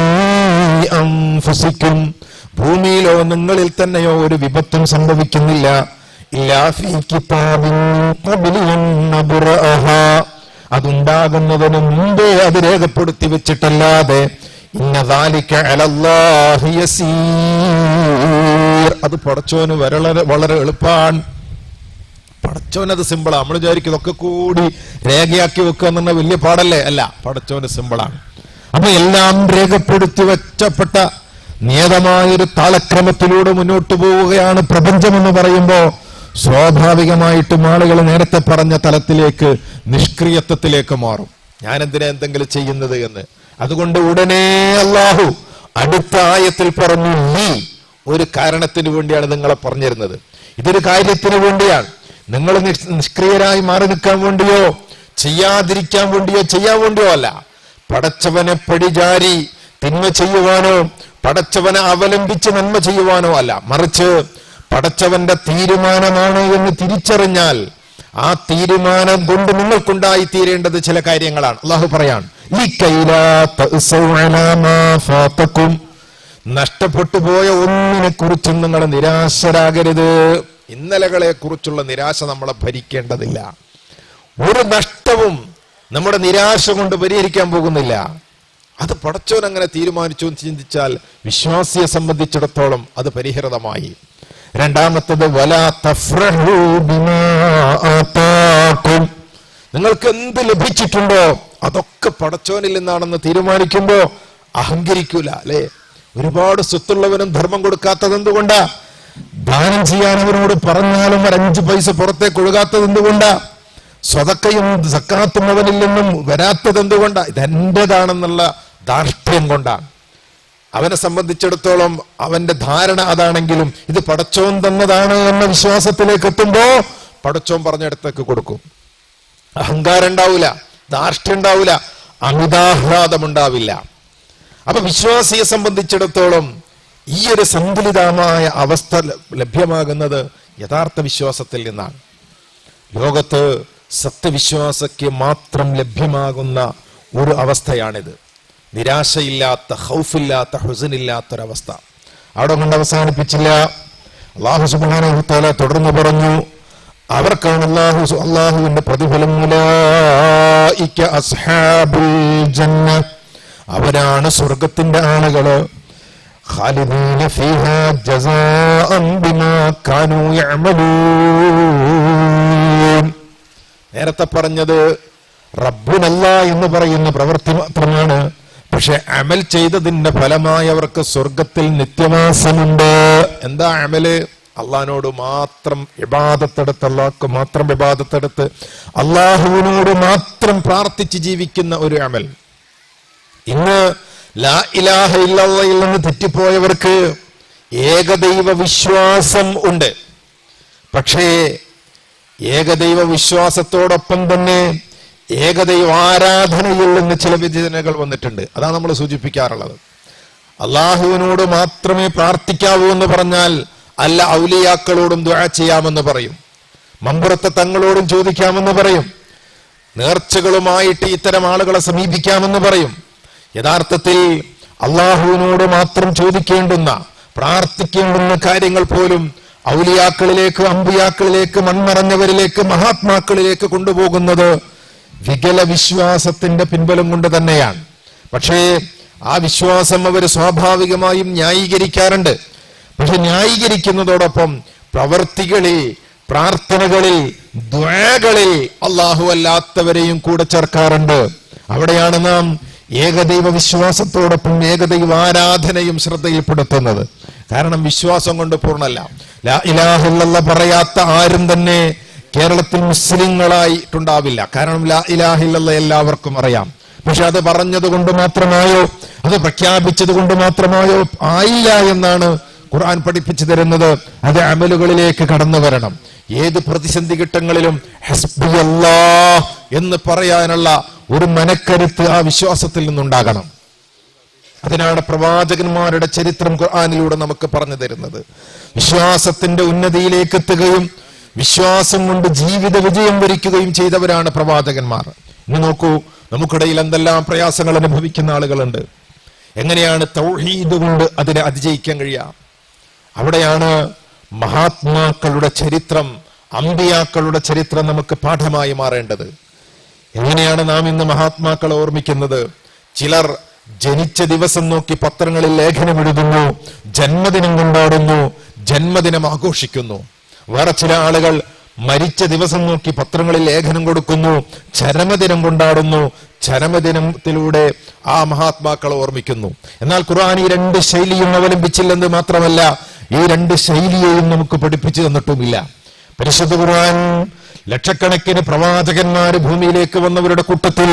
അൻഫുസിക്കും ഭൂമിയിലോ നിങ്ങളിൽ തന്നെയോ ഒരു വിപത്തും സംഭവിക്കുന്നില്ല ഇല്ലാ ഫീ കിതാബിൻ ഖബ്ലി അൻ നബ്റഅഹാ. അതുണ്ടാകുന്നതിന് മുമ്പേ അത് രേഖപ്പെടുത്തി വെച്ചിട്ടല്ലാതെ ഇന്ന ദാലിക അലല്ലാഹി യസീർ അത് പടച്ചോന് വളരെ വളരെ എളുപ്പമാണ് പടച്ചോനത് സിമ്പിളാണ് നമ്മൾ വിചാരിക്കും ഇതൊക്കെ കൂടി രേഖയാക്കി വെക്കുക എന്ന് പറഞ്ഞാൽ വലിയ പാടല്ലേ അല്ല പടച്ചോന് സിമ്പിളാണ് അപ്പൊ എല്ലാം രേഖപ്പെടുത്തി വെച്ചപ്പെട്ട നിയതമായൊരു താളക്രമത്തിലൂടെ മുന്നോട്ട് പോവുകയാണ് പ്രപഞ്ചം എന്ന് പറയുമ്പോ സ്വാഭാവികമായിട്ടും ആളുകൾ നേരത്തെ പറഞ്ഞ തലത്തിലേക്ക് നിഷ്ക്രിയത്വത്തിലേക്ക് മാറും ഞാൻ എന്തിനാ എന്തെങ്കിലും ചെയ്യുന്നത് എന്ന് അതുകൊണ്ട് ഉടനെ അള്ളാഹു അടുത്ത ആയത്തിൽ പറഞ്ഞു നീ ഒരു കാരണത്തിന് വേണ്ടിയാണ് നിങ്ങളെ പറഞ്ഞിരുന്നത് ഇതൊരു കാര്യത്തിന് വേണ്ടിയാണ് നിങ്ങൾ നിഷ്- നിഷ്ക്രിയരായി മാറി നിൽക്കാൻ വേണ്ടിയോ ചെയ്യാതിരിക്കാൻ വേണ്ടിയോ ചെയ്യാൻ വേണ്ടിയോ അല്ല പടച്ചവനെ പടിചാരി തിന്മ ചെയ്യുവാനോ പടച്ചവനെ അവലംബിച്ച് നന്മ ചെയ്യുവാനോ അല്ല മറിച്ച് പടച്ചവന്റെ തീരുമാനമാണ് എന്ന് തിരിച്ചറിഞ്ഞാൽ ആ തീരുമാനം കൊണ്ട് നിങ്ങൾക്കുണ്ടായി തീരേണ്ടത് ചില കാര്യങ്ങളാണ് അള്ളാഹു പറയാൻ "ലിക്കൈലാ തഅ്സൗ അലാ മാ ഫാതക്കും." നഷ്ടപ്പെട്ടു പോയ ഒന്നിനെ കുറിച്ചും നിങ്ങൾ നിരാശരാകരുത് ഇന്നലകളെ കുറിച്ചുള്ള നിരാശ നമ്മളെ ഭരിക്കേണ്ടതില്ല ഒരു നഷ്ടവും നമ്മുടെ നിരാശ കൊണ്ട് പരിഹരിക്കാൻ പോകുന്നില്ല അത് പടച്ചോൻ അങ്ങനെ തീരുമാനിച്ചു എന്ന് ചിന്തിച്ചാൽ വിശ്വാസിയെ സംബന്ധിച്ചിടത്തോളം അത് പരിഹൃതമായി രണ്ടാമത്തത് വലാ തഫ്രഹു ബിമാ ആതാക്കും. നിങ്ങൾക്ക് എന്ത് ലഭിച്ചിട്ടുണ്ടോ അതൊക്കെ പടച്ചോനിൽ നിന്നാണെന്ന് തീരുമാനിക്കുമ്പോ അഹങ്കരിക്കൂല അല്ലെ ഒരുപാട് സ്വത്തുള്ളവനും ധർമ്മം കൊടുക്കാത്തത് എന്തുകൊണ്ടാ ദാനം ചെയ്യാൻ അവരോട് പറഞ്ഞാലും ഒരു അഞ്ചു പൈസ പുറത്തേക്ക് ഒഴുകാത്തത് എന്തുകൊണ്ടാ സ്വതക്കയും സക്കാത്തും അവനിൽ നിന്നും വരാത്തത് എന്തുകൊണ്ടാ ഇതെന്റേതാണെന്നുള്ള ധാർഷ്ട്യം കൊണ്ടാണ് അവനെ സംബന്ധിച്ചിടത്തോളം അവന്റെ ധാരണ അതാണെങ്കിലും ഇത് പടച്ചോൻ തന്നതാണ് എന്ന വിശ്വാസത്തിലേക്ക് എത്തുമ്പോ പടച്ചോൻ പറഞ്ഞിടത്തേക്ക് കൊടുക്കും അഹങ്കാരം ഉണ്ടാവില്ല ധാർഷ്ട്യം ഉണ്ടാവില്ല അമിതാഹ്ലാദം ഉണ്ടാവില്ല അപ്പൊ വിശ്വാസിയെ സംബന്ധിച്ചിടത്തോളം ഈ ഒരു സന്തുലിതമായ അവസ്ഥ ല- ലഭ്യമാകുന്നത് യഥാർത്ഥ വിശ്വാസത്തിൽ നിന്നാണ് ലോകത്ത് സത്യവിശ്വാസയ്ക്ക് മാത്രം ലഭ്യമാകുന്ന ഒരു അവസ്ഥയാണിത് നിരാശയില്ലാത്ത ഹൗഫില്ലാത്ത ഹുസനില്ലാത്തൊരവസ്ഥ അവിടെ കൊണ്ട് അവസാനിപ്പിച്ചില്ല അള്ളാഹു സുബാനുത്താല തുടർന്ന് പറഞ്ഞു അവർക്കാണ് അള്ളാഹു സു- അള്ളാഹുവിന്റെ പ്രതിഫലം ഉലായിക അസ്ഹാബുൽ ജന്ന അവരാണ് സ്വർഗത്തിന്റെ ആളുകള് ഖാലിദീന ഫീഹാ ജസാഅൻ ബിമാ കാനൂ യഅമലൂൻ നേരത്തെ പറഞ്ഞത് റബ്ബുനല്ല എന്ന് പറയുന്ന പ്രവൃത്തി മാത്രമാണ് പക്ഷെ അമൽ ചെയ്തതിന്റെ ഫലമായി അവർക്ക് സ്വർഗത്തിൽ നിത്യവാസമുണ്ട് എന്താ അമല് അള്ളഹാനോട് മാത്രം ഇബാദത്തെടുത്ത് അള്ളാഹ്ക്ക് മാത്രം ഇബാദത്തെടുത്ത് അള്ളാഹുവിനോട് മാത്രം പ്രാർത്ഥിച്ച് ജീവിക്കുന്ന ഒരു അമൽ ഇന്ന് ലാ ഇലാഹ ഇല്ലല്ലയിൽ നിന്ന് തെറ്റിപ്പോയവർക്ക് ഏകദൈവ വിശ്വാസം ഉണ്ട് പക്ഷേ ഏകദൈവ വിശ്വാസത്തോടൊപ്പം തന്നെ ഏകദൈവ ആരാധനയിൽ നിന്ന് ചില വ്യതിചനകൾ വന്നിട്ടുണ്ട് അതാണ് നമ്മൾ സൂചിപ്പിക്കാറുള്ളത് അള്ളാഹുവിനോട് മാത്രമേ പ്രാർത്ഥിക്കാവൂ എന്ന് പറഞ്ഞാൽ അല്ല ഔലിയാക്കളോടും ദുആ ചെയ്യാമെന്ന് പറയും മമ്പുറത്തെ തങ്ങളോടും ചോദിക്കാമെന്ന് പറയും നേർച്ചകളുമായിട്ട് ഇത്തരം ആളുകളെ സമീപിക്കാമെന്ന് പറയും യഥാർത്ഥത്തിൽ അള്ളാഹുവിനോട് മാത്രം ചോദിക്കേണ്ടുന്ന പ്രാർത്ഥിക്കേണ്ടുന്ന കാര്യങ്ങൾ പോലും ഔലിയാക്കളിലേക്ക് അമ്പിയാക്കളിലേക്ക് മൺമറഞ്ഞവരിലേക്ക് മഹാത്മാക്കളിലേക്ക് കൊണ്ടുപോകുന്നത് വികല വിശ്വാസത്തിന്റെ പിൻബലം കൊണ്ട് തന്നെയാണ് പക്ഷേ ആ വിശ്വാസം അവർ സ്വാഭാവികമായും ന്യായീകരിക്കാറുണ്ട് പക്ഷെ ന്യായീകരിക്കുന്നതോടൊപ്പം പ്രവർത്തികളിൽ പ്രാർത്ഥനകളിൽ ദ്വകളിൽ അള്ളാഹു അല്ലാത്തവരെയും കൂടെ ചേർക്കാറുണ്ട് അവിടെയാണ് നാം ഏകദൈവ വിശ്വാസത്തോടൊപ്പം ഏകദൈവ ആരാധനയും ശ്രദ്ധയിൽപ്പെടുത്തുന്നത് കാരണം വിശ്വാസം കൊണ്ട് പൂർണ്ണല്ല ലാ ഇലാഹില്ല പറയാത്ത ആരും തന്നെ കേരളത്തിൽ മുസ്ലിങ്ങളായിട്ടുണ്ടാവില്ല കാരണം ലാ ഇലാഹില്ല എല്ലാവർക്കും അറിയാം പക്ഷെ അത് പറഞ്ഞത് കൊണ്ട് മാത്രമായോ അത് പ്രഖ്യാപിച്ചത് കൊണ്ട് മാത്രമായോ ആയില്ല എന്നാണ് ഖുർആൻ പഠിപ്പിച്ചു തരുന്നത് അത് അമലുകളിലേക്ക് കടന്നു വരണം ഏത് പ്രതിസന്ധി ഘട്ടങ്ങളിലും ഹസ്ബി അല്ലാ എന്ന് പറയാനുള്ള ഒരു മനക്കരുത്ത് ആ വിശ്വാസത്തിൽ നിന്നുണ്ടാകണം അതിനാണ് പ്രവാചകന്മാരുടെ ചരിത്രം ഖുർആാനിലൂടെ നമുക്ക് പറഞ്ഞു തരുന്നത് വിശ്വാസത്തിന്റെ ഉന്നതിയിലേക്ക് എത്തുകയും വിശ്വാസം കൊണ്ട് ജീവിത വിജയം വരിക്കുകയും ചെയ്തവരാണ് പ്രവാചകന്മാർ ഇനി നോക്കൂ നമുക്കിടയിൽ എന്തെല്ലാം പ്രയാസങ്ങൾ അനുഭവിക്കുന്ന ആളുകളുണ്ട് എങ്ങനെയാണ് തൗഹീദ് കൊണ്ട് അതിനെ അതിജയിക്കാൻ കഴിയുക അവിടെയാണ് മഹാത്മാക്കളുടെ ചരിത്രം അമ്പിയാക്കളുടെ ചരിത്രം നമുക്ക് പാഠമായി മാറേണ്ടത് എങ്ങനെയാണ് നാം ഇന്ന് മഹാത്മാക്കളെ ഓർമ്മിക്കുന്നത് ചിലർ ജനിച്ച ദിവസം നോക്കി പത്രങ്ങളിൽ ലേഖനം എഴുതുന്നു ജന്മദിനം കൊണ്ടാടുന്നു ജന്മദിനം ആഘോഷിക്കുന്നു വേറെ ചില ആളുകൾ മരിച്ച ദിവസം നോക്കി പത്രങ്ങളിൽ ലേഖനം കൊടുക്കുന്നു ചരമദിനം കൊണ്ടാടുന്നു ചരമദിനത്തിലൂടെ ആ മഹാത്മാക്കളെ ഓർമ്മിക്കുന്നു എന്നാൽ ഖുർആൻ ഈ രണ്ട് ശൈലിയും അവലംബിച്ചില്ലെന്ന് മാത്രമല്ല ഈ രണ്ട് ശൈലിയെയും നമുക്ക് പഠിപ്പിച്ചു തന്നിട്ടുമില്ല പരിശുദ്ധ ഖുർആൻ ലക്ഷക്കണക്കിന് പ്രവാചകന്മാര് ഭൂമിയിലേക്ക് വന്നവരുടെ കൂട്ടത്തിൽ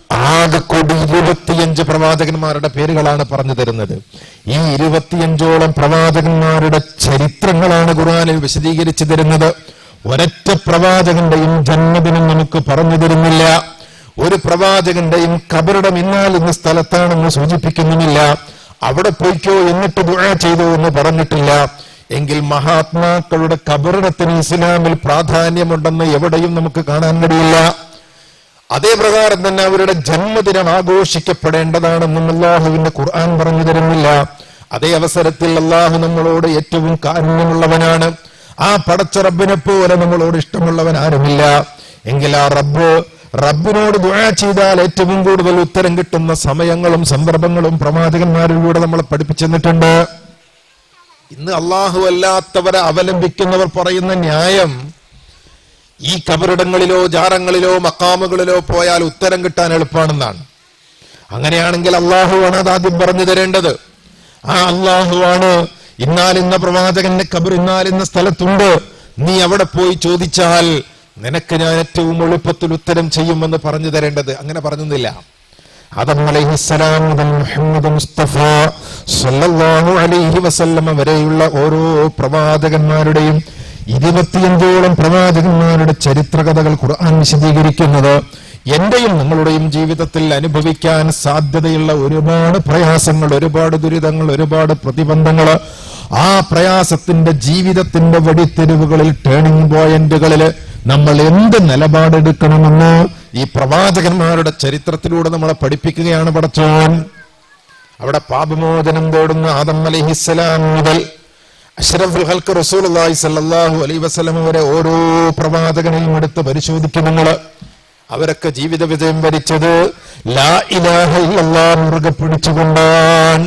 ആകെ കൂടി ഇരുപത്തിയഞ്ച് പ്രവാചകന്മാരുടെ പേരുകളാണ് പറഞ്ഞു തരുന്നത് ഈ ഇരുപത്തിയഞ്ചോളം പ്രവാചകന്മാരുടെ ചരിത്രങ്ങളാണ് ഖുർആനിൽ വിശദീകരിച്ചു തരുന്നത് ഒരൊറ്റ പ്രവാചകന്റെയും ജന്മദിനം നമുക്ക് പറഞ്ഞു തരുന്നില്ല ഒരു പ്രവാചകന്റെയും കബറിടം ഇന്നാൽ ഇന്ന സ്ഥലത്താണെന്ന് സൂചിപ്പിക്കുന്നുമില്ല അവിടെ പോയിക്കോ എന്നിട്ട് ദുആ ചെയ്തു എന്ന് പറഞ്ഞിട്ടില്ല എങ്കിൽ മഹാത്മാക്കളുടെ കബറിടത്തിന് ഇസ്ലാമിൽ പ്രാധാന്യമുണ്ടെന്ന് എവിടെയും നമുക്ക് കാണാൻ കഴിയില്ല അതേ പ്രകാരം തന്നെ അവരുടെ ജന്മദിനം ആഘോഷിക്കപ്പെടേണ്ടതാണെന്നും അള്ളാഹുവിന്റെ ഖുർആൻ പറഞ്ഞു തരുന്നില്ല അതേ അവസരത്തിൽ അള്ളാഹു നമ്മളോട് ഏറ്റവും കാരുണ്യമുള്ളവനാണ് ആ പടച്ച റബ്ബിനെ പോലെ നമ്മളോട് ഇഷ്ടമുള്ളവൻ ആരുമില്ല എങ്കിൽ ആ റബ്ബ് റബ്ബിനോട് ദുആ ചെയ്താൽ ഏറ്റവും കൂടുതൽ ഉത്തരം കിട്ടുന്ന സമയങ്ങളും സന്ദർഭങ്ങളും പ്രവാചകന്മാരിലൂടെ നമ്മളെ പഠിപ്പിച്ചെന്നിട്ടുണ്ട് ഇന്ന് അള്ളാഹു അല്ലാത്തവരെ അവലംബിക്കുന്നവർ പറയുന്ന ന്യായം ഈ കബറിടങ്ങളിലോ ജാറങ്ങളിലോ മക്കാമുകളിലോ പോയാൽ ഉത്തരം കിട്ടാൻ എളുപ്പമാണെന്നാണ് അങ്ങനെയാണെങ്കിൽ അള്ളാഹുവാണ് അത് ആദ്യം പറഞ്ഞു തരേണ്ടത് ആ അള്ളാഹുവാണ് ഇന്നാലിന്ന പ്രവാചകന്റെ കബർ ഇന്നാലിന്ന സ്ഥലത്തുണ്ട് നീ അവിടെ പോയി ചോദിച്ചാൽ നിനക്ക് ഞാൻ ഏറ്റവും എളുപ്പത്തിൽ ഉത്തരം ചെയ്യുമെന്ന് പറഞ്ഞു തരേണ്ടത് അങ്ങനെ പറഞ്ഞില്ല ആദം അലൈഹിസ്സലാം മുതൽ മുഹമ്മദ് മുസ്തഫ സല്ലല്ലാഹു അലൈഹി വസല്ലമ വരെയുള്ള ഓരോ പ്രവാചകന്മാരുടെയും ഇരുപത്തിയഞ്ചോളം പ്രവാചകന്മാരുടെ ചരിത്രകഥകൾ ഖുർആൻ വിശദീകരിക്കുന്നത് എന്റെയും നിങ്ങളുടെയും ജീവിതത്തിൽ അനുഭവിക്കാൻ സാധ്യതയുള്ള ഒരുപാട് പ്രയാസങ്ങൾ ഒരുപാട് ദുരിതങ്ങൾ ഒരുപാട് പ്രതിബന്ധങ്ങൾ ആ പ്രയാസത്തിന്റെ ജീവിതത്തിന്റെ വഴിത്തെരുവുകളിൽ ടേണിംഗ് പോയിന്റുകളിൽ നമ്മൾ എന്ത് നിലപാടെടുക്കണമെന്ന് ഈ പ്രവാചകന്മാരുടെ ചരിത്രത്തിലൂടെ നമ്മളെ പഠിപ്പിക്കുകയാണ് പടച്ചോൻ അവിടെ പാപമോചനം തേടുന്ന ആദം അലഹിസ്സലാം മുതൽ അഷ്റഫുൽ ഹൽക്ക് റസൂലുള്ളാഹി സല്ലല്ലാഹു അലൈഹി വസല്ലം വരെ ഓരോ പ്രവാചകനെയും എടുത്ത് പരിശോധിക്കും നിങ്ങൾ അവരൊക്കെ ജീവിത വിജയം വരിച്ചത് ലാ ഇലാഹ ഇല്ലല്ലാഹ് മുറുകെ പിടിച്ചുകൊണ്ടാണ്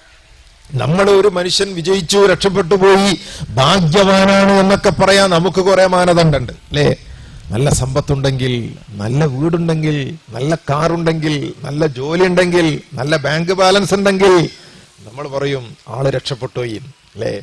നമ്മൾ ഒരു മനുഷ്യൻ വിജയിച്ചു രക്ഷപ്പെട്ടു പോയി ഭാഗ്യവാനാണ് എന്നൊക്കെ പറയാൻ നമുക്ക് കുറെ മാനദണ്ഡുണ്ട് അല്ലേ നല്ല സമ്പത്തുണ്ടെങ്കിൽ നല്ല വീടുണ്ടെങ്കിൽ നല്ല കാറുണ്ടെങ്കിൽ നല്ല ജോലി ഉണ്ടെങ്കിൽ നല്ല ബാങ്ക് ബാലൻസ് ഉണ്ടെങ്കിൽ നമ്മൾ പറയും ആള് രക്ഷപ്പെട്ടു പോയി അല്ലേ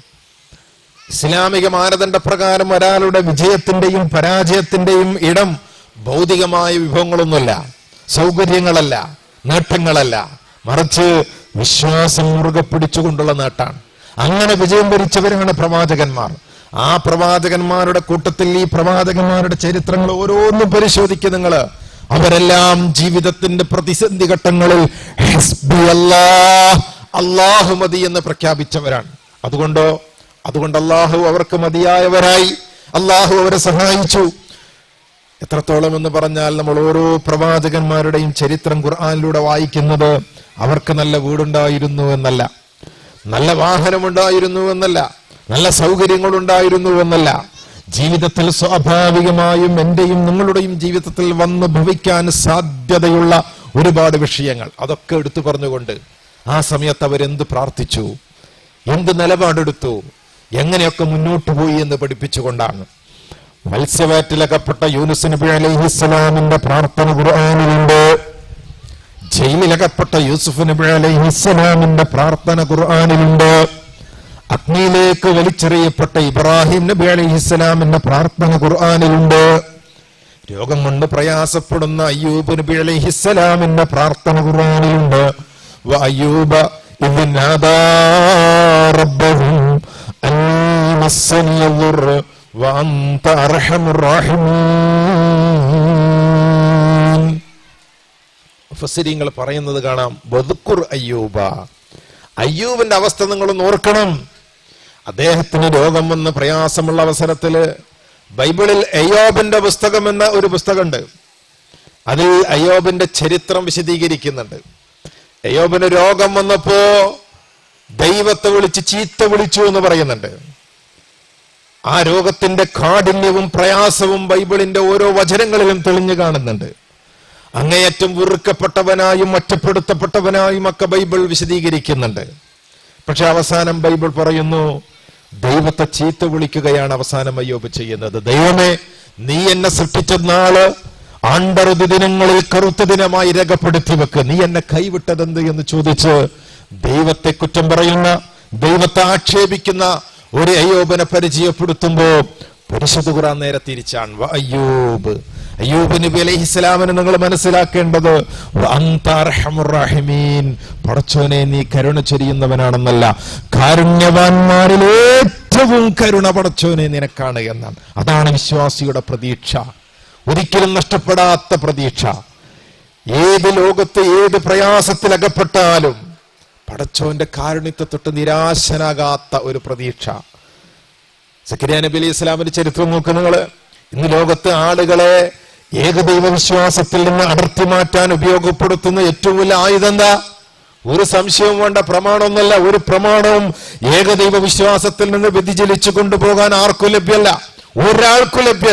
ഇസ്ലാമിക മാനദണ്ഡ പ്രകാരം ഒരാളുടെ വിജയത്തിന്റെയും പരാജയത്തിന്റെയും ഇടം ഭൗതികമായ വിഭവങ്ങളൊന്നുമല്ല സൗകര്യങ്ങളല്ല നേട്ടങ്ങളല്ല മറിച്ച് വിശ്വാസം മുറുകെ പിടിച്ചുകൊണ്ടുള്ള നേട്ടാണ് അങ്ങനെ വിജയം വരിച്ചവരാണ് പ്രവാചകന്മാർ ആ പ്രവാചകന്മാരുടെ കൂട്ടത്തിൽ ഈ പ്രവാചകന്മാരുടെ ചരിത്രങ്ങൾ ഓരോന്നും പരിശോധിക്കുക നിങ്ങൾ അവരെല്ലാം ജീവിതത്തിന്റെ പ്രതിസന്ധി ഘട്ടങ്ങളിൽ ഹസ്ബി അല്ലാഹ്, അല്ലാഹു മതി എന്ന് പ്രഖ്യാപിച്ചവരാണ് അതുകൊണ്ടോ അതുകൊണ്ട് അള്ളാഹു അവർക്ക് മതിയായവരായി അള്ളാഹു അവരെ സഹായിച്ചു എത്രത്തോളം എന്ന് പറഞ്ഞാൽ നമ്മൾ ഓരോ പ്രവാചകന്മാരുടെയും ചരിത്രം ഖുർആനിലൂടെ വായിക്കുന്നത് അവർക്ക് നല്ല വീടുണ്ടായിരുന്നു എന്നല്ല നല്ല വാഹനമുണ്ടായിരുന്നു എന്നല്ല നല്ല സൗകര്യങ്ങൾ ഉണ്ടായിരുന്നു എന്നല്ല ജീവിതത്തിൽ സ്വാഭാവികമായും എന്റെയും നിങ്ങളുടെയും ജീവിതത്തിൽ വന്ന് ഭവിക്കാൻ സാധ്യതയുള്ള ഒരുപാട് വിഷയങ്ങൾ അതൊക്കെ എടുത്തു പറഞ്ഞുകൊണ്ട് ആ സമയത്ത് അവരെന്ത് പ്രാർത്ഥിച്ചു എന്ത് നിലപാടെടുത്തു എങ്ങനെയൊക്കെ മുന്നോട്ട് പോയി എന്ന് പഠിപ്പിച്ചുകൊണ്ടാണ് മത്സ്യവേറ്റിലകപ്പെട്ട യൂനുസ് നബി അലൈഹിസ്സലാമിന്റെ പ്രാർത്ഥന ഖുർആാനിലുണ്ട് ജയിലിലകപ്പെട്ട യൂസുഫ് നബി അലൈഹിസ്സലാമിന്റെ പ്രാർത്ഥന ഖുർആാനിലുണ്ട് അഗ്നിയിലേക്ക് വലിച്ചെറിയപ്പെട്ട ഇബ്രാഹിം നബി അലൈഹിസ്സലാമിന്റെ പ്രാർത്ഥന ഖുർആാനിലുണ്ട് രോഗം കൊണ്ട് പ്രയാസപ്പെടുന്ന അയ്യൂബ് നബി അലൈഹിസ്സലാമിന്റെ പ്രാർത്ഥന ഖുർആാനിലുണ്ട് വ അയ്യൂബ ഇദ് നാദാ റബ്ബഹു അന്നീ മസ്സനിയ الضر وأنت أرحم الراحمين മുഫസ്സിരിങ്ങൾ പറയുന്നത് കാണാം ബദുക്കുർ അയ്യൂബ അയ്യൂബിന്റെ അവസ്ഥ നിങ്ങളൊന്ന് ഓർക്കണം അദ്ദേഹത്തിന് രോഗം വന്ന് പ്രയാസമുള്ള അവസരത്തില് ബൈബിളിൽ അയ്യോബിന്റെ പുസ്തകം എന്ന ഒരു പുസ്തകമുണ്ട് അതിൽ അയ്യോബിന്റെ ചരിത്രം വിശദീകരിക്കുന്നുണ്ട് അയ്യോബിന് രോഗം വന്നപ്പോ ദൈവത്തെ വിളിച്ച് ചീത്ത വിളിച്ചു എന്ന് പറയുന്നുണ്ട് ആ രോഗത്തിന്റെ കാഠിന്യവും പ്രയാസവും ബൈബിളിന്റെ ഓരോ വചനങ്ങളിലും തെളിഞ്ഞു കാണുന്നുണ്ട് അങ്ങേയറ്റം വെറുക്കപ്പെട്ടവനായും ഒറ്റപ്പെടുത്തപ്പെട്ടവനായും ഒക്കെ ബൈബിൾ വിശദീകരിക്കുന്നുണ്ട് പക്ഷെ അവസാനം ബൈബിൾ പറയുന്നു ദൈവത്തെ ചീത്ത വിളിക്കുകയാണ് അവസാനം അയ്യോബ് ചെയ്യുന്നത് ദൈവമേ നീ എന്നെ സൃഷ്ടിച്ച നാള് ആണ്ടറുതി ദിനങ്ങളിൽ കറുത്ത ദിനമായി രേഖപ്പെടുത്തി വെക്ക് നീ എന്നെ കൈവിട്ടതെന്ത് എന്ന് ചോദിച്ച് ദൈവത്തെ കുറ്റം പറയുന്ന ദൈവത്തെ ആക്ഷേപിക്കുന്ന ഒരു അയ്യോബിനെ പരിചയപ്പെടുത്തുമ്പോ പരിശുദ്ധ ഖുറാൻ നേരെ തിരിച്ചാണ് വ അയ്യൂബ് അയ്യൂബ് നബി അലൈഹി ഇസ്ലാമിനെ നിങ്ങൾ മനസ്സിലാക്കേണ്ടത് വ അന്ത അർഹമുർ റഹീമീൻ. പടച്ചോനെ നീ കരുണ ചൊരിയുന്നവനാണെന്നല്ല കാരുണ്യവാന്മാരിൽ ഏറ്റവും കരുണ പടച്ചോനെ നിനക്കാണ് എന്നാണ് അതാണ് വിശ്വാസിയുടെ പ്രതീക്ഷ ഒരിക്കലും നഷ്ടപ്പെടാത്ത പ്രതീക്ഷ ഏത് ലോകത്ത് ഏത് പ്രയാസത്തിൽ അകപ്പെട്ടാലും പടച്ചോന്റെ കാരുണ്യത്തെ തൊട്ട് നിരാശനാകാത്ത ഒരു പ്രതീക്ഷ സക്കരിയ നബി അലൈഹി ഇസ്ലാമിന്റെ ചരിത്രം നോക്ക് നിങ്ങള് ഇന്ന് ലോകത്ത് ആളുകളെ ഏകദൈവ വിശ്വാസത്തിൽ നിന്ന് അടർത്തി മാറ്റാൻ ഉപയോഗപ്പെടുത്തുന്ന ഏറ്റവും വലിയ ആയുധം എന്താ ഒരു സംശയവും വേണ്ട പ്രമാണമൊന്നല്ല ഒരു പ്രമാണവും ഏകദൈവ വിശ്വാസത്തിൽ നിന്ന് വ്യതിചലിച്ചു കൊണ്ടുപോകാൻ ആർക്കും ലഭ്യമല്ല ഒരാൾക്കും ലഭ്യമല്ല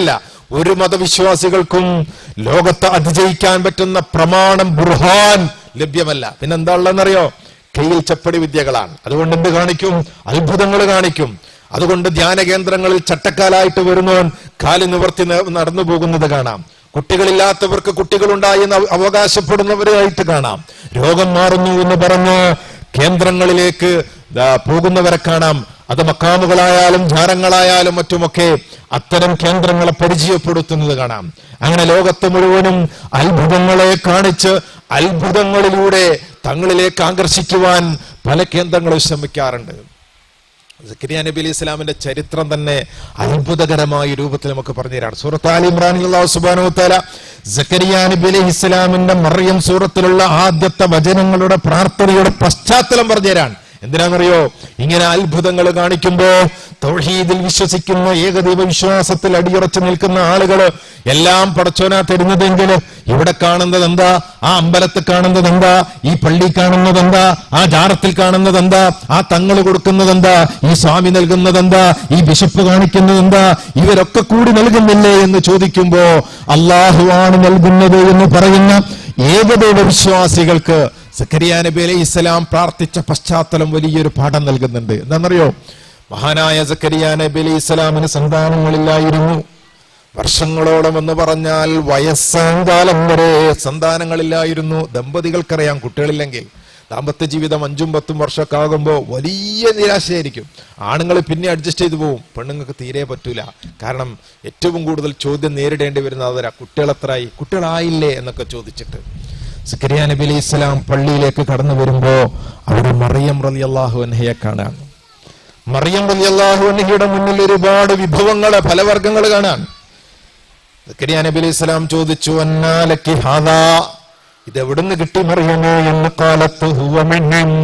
ഒരു മതവിശ്വാസികൾക്കും ലോകത്ത് അതിജയിക്കാൻ പറ്റുന്ന പ്രമാണം ബുർഹാൻ ലഭ്യമല്ല പിന്നെ എന്താ ഉള്ളതെന്നറിയോ കയ്യിൽ ചപ്പടി വിദ്യകളാണ് അതുകൊണ്ട് എന്ത് കാണിക്കും അത്ഭുതങ്ങൾ കാണിക്കും അതുകൊണ്ട് ധ്യാന കേന്ദ്രങ്ങളിൽ ചട്ടക്കാലായിട്ട് വരുന്നവൻ കാല് നിവർത്തി ന- നടന്നു പോകുന്നത് കാണാം കുട്ടികളില്ലാത്തവർക്ക് കുട്ടികളുണ്ടായി എന്ന് അവ- അവകാശപ്പെടുന്നവരായിട്ട് കാണാം രോഗം മാറുന്നു എന്ന് പറഞ്ഞ് കേന്ദ്രങ്ങളിലേക്ക് ദാ പോകുന്നവരെ കാണാം അത് മക്കാമുകളായാലും ഝാരങ്ങളായാലും മറ്റുമൊക്കെ അത്തരം കേന്ദ്രങ്ങളെ പരിചയപ്പെടുത്തുന്നത് കാണാം അങ്ങനെ ലോകത്ത് മുഴുവനും അത്ഭുതങ്ങളെ കാണിച്ച് അത്ഭുതങ്ങളിലൂടെ തങ്ങളിലേക്ക് ആകർഷിക്കുവാൻ പല കേന്ദ്രങ്ങളും ശ്രമിക്കാറുണ്ട് സക്കരിയ നബി അലി ഇസ്ലാമിന്റെ ചരിത്രം തന്നെ അത്ഭുതകരമായ രൂപത്തിൽ നമുക്ക് പറഞ്ഞു തരാണ് സൂറത്ത് ആലി ഇമ്രാനിൽ അല്ലാഹു സുബ്ഹാനഹു വതആല സക്കരിയ നബി അലൈഹി ഇസ്ലാമിന്റെ മറിയം സൂറത്തിലുള്ള ആദ്യത്തെ വചനങ്ങളുടെ പ്രാർത്ഥനയുടെ പശ്ചാത്തലം പറഞ്ഞു തരാൻ എന്തിനാണെന്നറിയോ ഇങ്ങനെ അത്ഭുതങ്ങൾ കാണിക്കുമ്പോ തൗഹീദിൽ വിശ്വസിക്കുന്ന ഏകദൈവ വിശ്വാസത്തിൽ അടിയുറച്ചു നിൽക്കുന്ന ആളുകൾ എല്ലാം പടച്ചോനാ തരുന്നതെങ്കിൽ ഇവിടെ കാണുന്നത് എന്താ ആ അമ്പലത്തിൽ കാണുന്നത് എന്താ ഈ പള്ളി കാണുന്നത് എന്താ ആ ജാറത്തിൽ കാണുന്നത് എന്താ ആ തങ്ങൾ കൊടുക്കുന്നത് എന്താ ഈ സ്വാമി നൽകുന്നത് എന്താ ഈ ബിഷപ്പ് കാണിക്കുന്നത് എന്താ ഇവരൊക്കെ കൂടി നൽകുന്നില്ലേ എന്ന് ചോദിക്കുമ്പോ അള്ളാഹുവാണ് നൽകുന്നത് എന്ന് പറയുന്ന ഏകദൈവ വിശ്വാസികൾക്ക് സക്കരിയ നബി അലൈഹി ഇസ്ലാം പ്രാർത്ഥിച്ച പശ്ചാത്തലം വലിയൊരു പാഠം നൽകുന്നുണ്ട് എന്താണെന്നറിയോ മഹാനായ സക്കരിയ നബി അലൈഹി ഇസ്ലാമിന് സന്താനങ്ങളില്ലായിരുന്നു വർഷങ്ങളോളം എന്ന് പറഞ്ഞാൽ വയസ്സാം കാലം വരെ സന്താനങ്ങളില്ലായിരുന്നു ദമ്പതികൾക്കറിയാം കുട്ടികളില്ലെങ്കിൽ ദാമ്പത്യ ജീവിതം അഞ്ചും പത്തും വർഷമൊക്കെ ആകുമ്പോൾ വലിയ നിരാശയായിരിക്കും ആണുങ്ങൾ പിന്നെ അഡ്ജസ്റ്റ് ചെയ്തു പോകും പെണ്ണുങ്ങൾക്ക് തീരെ പറ്റൂല കാരണം ഏറ്റവും കൂടുതൽ ചോദ്യം നേരിടേണ്ടി വരുന്നത് അതരാ കുട്ടികളെത്രയായി കുട്ടികളായില്ലേ എന്നൊക്കെ ചോദിച്ചിട്ട് സക്കരിയ നബി അലൈഹി ഇസ്ലാം പള്ളിയിലേക്ക് കടന്നു വരുമ്പോ അവിടെ മറിയം റലി അള്ളാഹു അൻഹയെ കാണാൻ മറിയം റലി അള്ളാഹു അൻഹയുടെ മുന്നിൽ ഒരുപാട് വിഭവങ്ങള് ഫലവർഗ്ഗങ്ങൾ കാണാൻ സക്കരിയ നബി അലൈഹി സ്വലാം ചോദിച്ചു അന്നാലക്കി ഹാദാ ഇത് എവിടുന്ന് കിട്ടി മറിയമേ എന്ന് കാലത്ത് ഹുവ മിൻ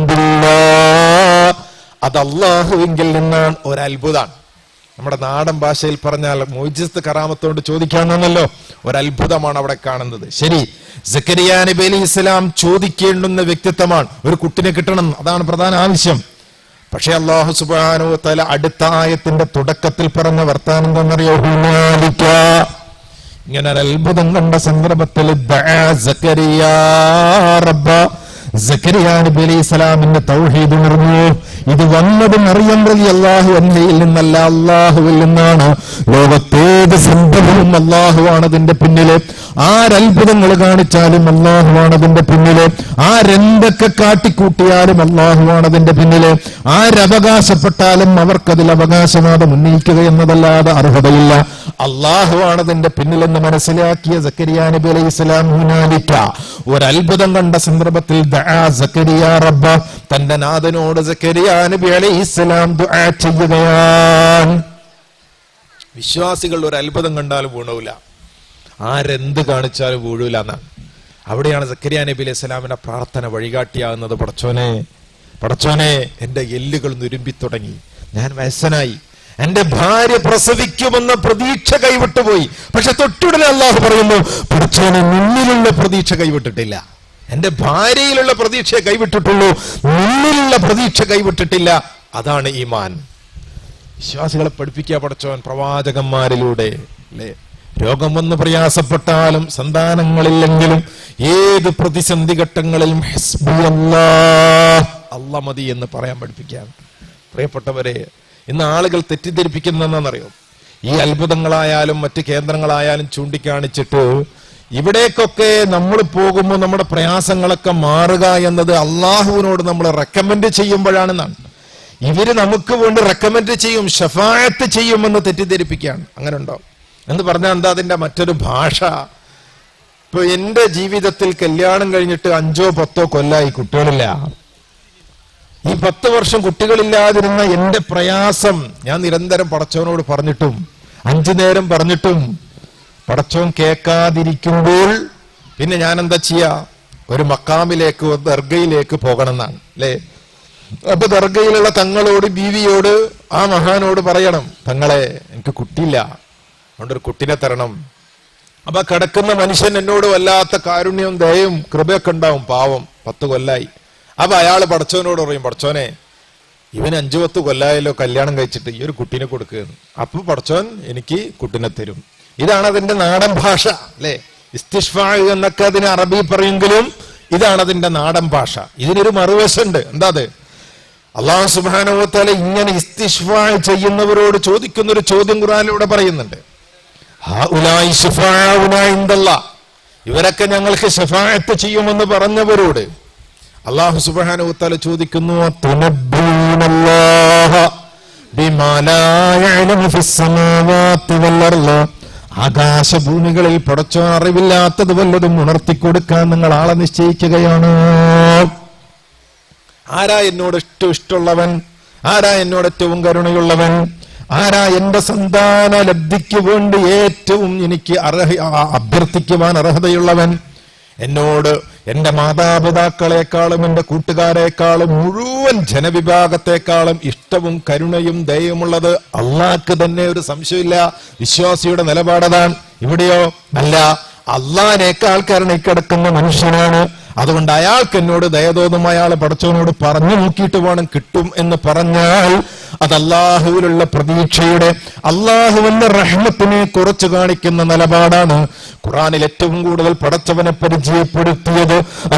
ഇൻദില്ലാ. അത് അള്ളാഹുവിങ്കിൽ നിന്നാണ് ഒരു അത്ഭുതമാണ് നമ്മുടെ നാടൻ ഭാഷയിൽ പറഞ്ഞാൽ മോജിസ്ത് കറാമത്തോണ്ട് ചോദിക്കാമെന്നല്ലോ ഒരു അത്ഭുതമാണ് അവിടെ കാണുന്നത് ശരി സക്കരിയ നബി അലി ഇസ്ലാം ചോദിക്കേണ്ടുന്ന വ്യക്തിത്വമാണ് ഒരു കുട്ടിനെ കിട്ടണം അതാണ് പ്രധാന ആവശ്യം പക്ഷെ അള്ളാഹു സുബാനു തല അടുത്ത ആയത്തിന്റെ തുടക്കത്തിൽ പറഞ്ഞ വർത്താനം എന്താണെന്നറിയോ ഹുനാലിക ഇങ്ങനെ ഒരു അത്ഭുതം കണ്ട സന്ദർഭത്തിൽ ദഅ സക്കരിയ റബ്ബ സക്കരിയ നബി അലൈഹി സ്വലാമിന്റെ തൗഹീദ് ഉണർന്നു ഇത് വന്നത് മറിയം റലി അള്ളാഹു അന്നയിൽ നിന്നല്ല അള്ളാഹുവിൽ നിന്നാണ് ലോകത്തേത് സംഭവവും അള്ളാഹുവാണ് അതിന്റെ പിന്നില് ആരത്ഭുതങ്ങൾ കാണിച്ചാലും അള്ളാഹുവാണ് അതിന്റെ പിന്നില് ആരെന്തൊക്കെ കാട്ടിക്കൂട്ടിയാലും അള്ളാഹുവാണ് അതിന്റെ പിന്നില് ആരവകാശപ്പെട്ടാലും അവർക്കതിൽ അവകാശവാദം ഉന്നയിക്കുക എന്നതല്ലാതെ അർഹതയില്ല അള്ളാഹുവാണ് അതിന്റെ പിന്നിലെന്ന് മനസ്സിലാക്കിയ സക്കരിയ നബി അലൈഹി സ്വലാം ഹുനാലിക്ക ഒരു അത്ഭുതം കണ്ട സന്ദർഭത്തിൽ ദഅ സക്കരിയ റബ്ബ തന്റെ നാഥനോട് സക്കരിയ നബി അലൈഹി സ്വലാം ദുആ ചെയ്യുകയാണ് വിശ്വാസികൾ ഒരു അത്ഭുതം കണ്ടാൽ വീണൂല ആരെന്ത് കാണിച്ചാലും വീഴൂല എന്നാണ് അവിടെയാണ് സക്കരിയ നബി അലൈഹി സ്വലാമിന്റെ പ്രാർത്ഥന വഴികാട്ടിയാകുന്നത് പടച്ചോനെ പടച്ചോനെ എന്റെ എല്ലുകൾ നുരുമ്പി തുടങ്ങി ഞാൻ വയസ്സനായി എന്റെ ഭാര്യ പ്രസവിക്കുമെന്ന പ്രതീക്ഷ കൈവിട്ടുപോയി പക്ഷെ തൊട്ടുടനെ അള്ളാഹു പറയുന്നു പടച്ചോനെ മുന്നിലുള്ള പ്രതീക്ഷ കൈവിട്ടിട്ടില്ല എന്റെ ഭാര്യയിലുള്ള പ്രതീക്ഷയെ കൈവിട്ടിട്ടുള്ളൂ മുന്നിലുള്ള പ്രതീക്ഷ കൈവിട്ടിട്ടില്ല അതാണ് ഈമാൻ വിശ്വാസികളെ പഠിപ്പിക്കുക പടച്ചോൻ പ്രവാചകന്മാരിലൂടെ അല്ലേ രോഗം വന്ന് പ്രയാസപ്പെട്ടാലും സന്താനങ്ങളില്ലെങ്കിലും ഏത് പ്രതിസന്ധി ഘട്ടങ്ങളിലും ഹസ്ബി അല്ലാഹ്, അല്ല മതി എന്ന് പറയാൻ പഠിപ്പിക്കുകയാണ് പ്രിയപ്പെട്ടവരെ ഇന്ന് ആളുകൾ തെറ്റിദ്ധരിപ്പിക്കുന്നതെന്നറിയോ ഈ അത്ഭുതങ്ങളായാലും മറ്റ് കേന്ദ്രങ്ങളായാലും ചൂണ്ടിക്കാണിച്ചിട്ട് ഇവിടേക്കൊക്കെ നമ്മൾ പോകുമ്പോൾ നമ്മുടെ പ്രയാസങ്ങളൊക്കെ മാറുക എന്നത് അള്ളാഹുവിനോട് നമ്മൾ റെക്കമെൻഡ് ചെയ്യുമ്പോഴാണെന്നാണ് ഇവര് നമുക്ക് വേണ്ടി റെക്കമെൻഡ് ചെയ്യും ഷഫായത്ത് ചെയ്യുമെന്ന് തെറ്റിദ്ധരിപ്പിക്കുകയാണ് അങ്ങനെ ഉണ്ടോ എന്ന് പറഞ്ഞാൽ എന്താ അതിന്റെ മറ്റൊരു ഭാഷ ഇപ്പൊ എന്റെ ജീവിതത്തിൽ കല്യാണം കഴിഞ്ഞിട്ട് അഞ്ചോ പത്തോ കൊല്ലായി കുട്ടികളില്ല ഈ പത്ത് വർഷം കുട്ടികളില്ലാതിരുന്ന എന്റെ പ്രയാസം ഞാൻ നിരന്തരം പടച്ചവനോട് പറഞ്ഞിട്ടും അഞ്ചു നേരം പറഞ്ഞിട്ടും പടച്ചവൻ കേൾക്കാതിരിക്കുമ്പോൾ പിന്നെ ഞാൻ എന്താ ചെയ്യാ ഒരു മക്കാമിലേക്ക് ഒരു ദർഗയിലേക്ക് പോകണം എന്നാണ് അല്ലേ അപ്പൊ ദർഗയിലുള്ള തങ്ങളോട് ബീവിയോട് ആ മഹാനോട് പറയണം തങ്ങളെ എനിക്ക് കുട്ടിയില്ല അതുകൊണ്ട് ഒരു കുട്ടിനെ തരണം അപ്പൊ ആ കിടക്കുന്ന മനുഷ്യൻ എന്നോട് വല്ലാത്ത കാരുണ്യവും ദയവും കൃപയൊക്കെ ഉണ്ടാവും പാവം പത്ത് കൊല്ലായി അപ്പൊ അയാൾ പടച്ചവനോട് പറയും പടച്ചോനെ ഇവൻ അഞ്ചു പത്ത് കൊല്ലായല്ലോ കല്യാണം കഴിച്ചിട്ട് ഈ ഒരു കുട്ടീനെ കൊടുക്കുകയെന്ന് അപ്പൊ പടച്ചോൻ എനിക്ക് കുട്ടിനെ തരും ഇതാണ് അതിന്റെ നാടൻ ഭാഷ അല്ലെ ഇസ്തിഷ്ഫാ എന്നൊക്കെ അതിന് അറബി പറയുമെങ്കിലും ഇതാണ് അതിന്റെ നാടൻ ഭാഷ ഇതിനൊരു മറുവശമുണ്ട് എന്താ അത് അള്ളാഹു സുബാനുവത്താല ഇങ്ങനെ ഇസ്തിഷ്ഫാ ചെയ്യുന്നവരോട് ചോദിക്കുന്ന ഒരു ചോദ്യം ഖുറാനിലൂടെ പറയുന്നുണ്ട് ഹൗലായി ശുഫാഉനാ ഇൻദല്ലാ. ഇവരൊക്കെ ഞങ്ങൾക്ക് ഷഫായത്ത് ചെയ്യുമെന്ന് പറഞ്ഞവരോട് അള്ളാഹു സുബാനുവത്താല ചോദിക്കുന്നു "അതുനബ്ബൂനല്ലാഹ ബിമാ ലാ യഅലമു ഫിസ്സമാവാതി വൽഅർള്." ആകാശഭൂമികളിൽ പടച്ചോൻ അറിവില്ലാത്തത് വല്ലതും ഉണർത്തിക്കൊടുക്കാൻ നിങ്ങൾ ആളെ നിശ്ചയിക്കുകയാണ് ആരാ എന്നോട് ഏറ്റവും ഇഷ്ടമുള്ളവൻ ആരാ എന്നോട് ഏറ്റവും കരുണയുള്ളവൻ ആരാ എന്റെ സന്താന ലബ്ധിക്ക് വേണ്ടി ഏറ്റവും എനിക്ക് അർഹ ആ- അഭ്യർത്ഥിക്കുവാൻ അർഹതയുള്ളവൻ എന്നോട് എന്റെ മാതാപിതാക്കളെക്കാളും എന്റെ കൂട്ടുകാരെക്കാളും മുഴുവൻ ജനവിഭാഗത്തെക്കാളും ഇഷ്ടവും കരുണയും ദയവുമുള്ളത് അള്ളാഹ്ക്ക് തന്നെ ഒരു സംശയമില്ല വിശ്വാസിയുടെ നിലപാടതാണ് ഇവിടെയോ അല്ല അള്ളാഹിനേക്കാൾ കരുണയ്ക്കിടക്കുന്ന മനുഷ്യനാണ് അതുകൊണ്ട് അയാൾക്ക് എന്നോട് ദയതോന്നും അയാൾ പടച്ചവനോട് പറഞ്ഞു നോക്കിയിട്ട് വേണം കിട്ടും എന്ന് പറഞ്ഞാൽ അത് അള്ളാഹുവിലുള്ള പ്രതീക്ഷയുടെ അള്ളാഹുവിന്റെ റഹ്മത്തിനെ കുറച്ചു കാണിക്കുന്ന നിലപാടാണ് ഖുറാനിൽ ഏറ്റവും കൂടുതൽ പടച്ചവനെ പരിചയപ്പെടുത്തിയത്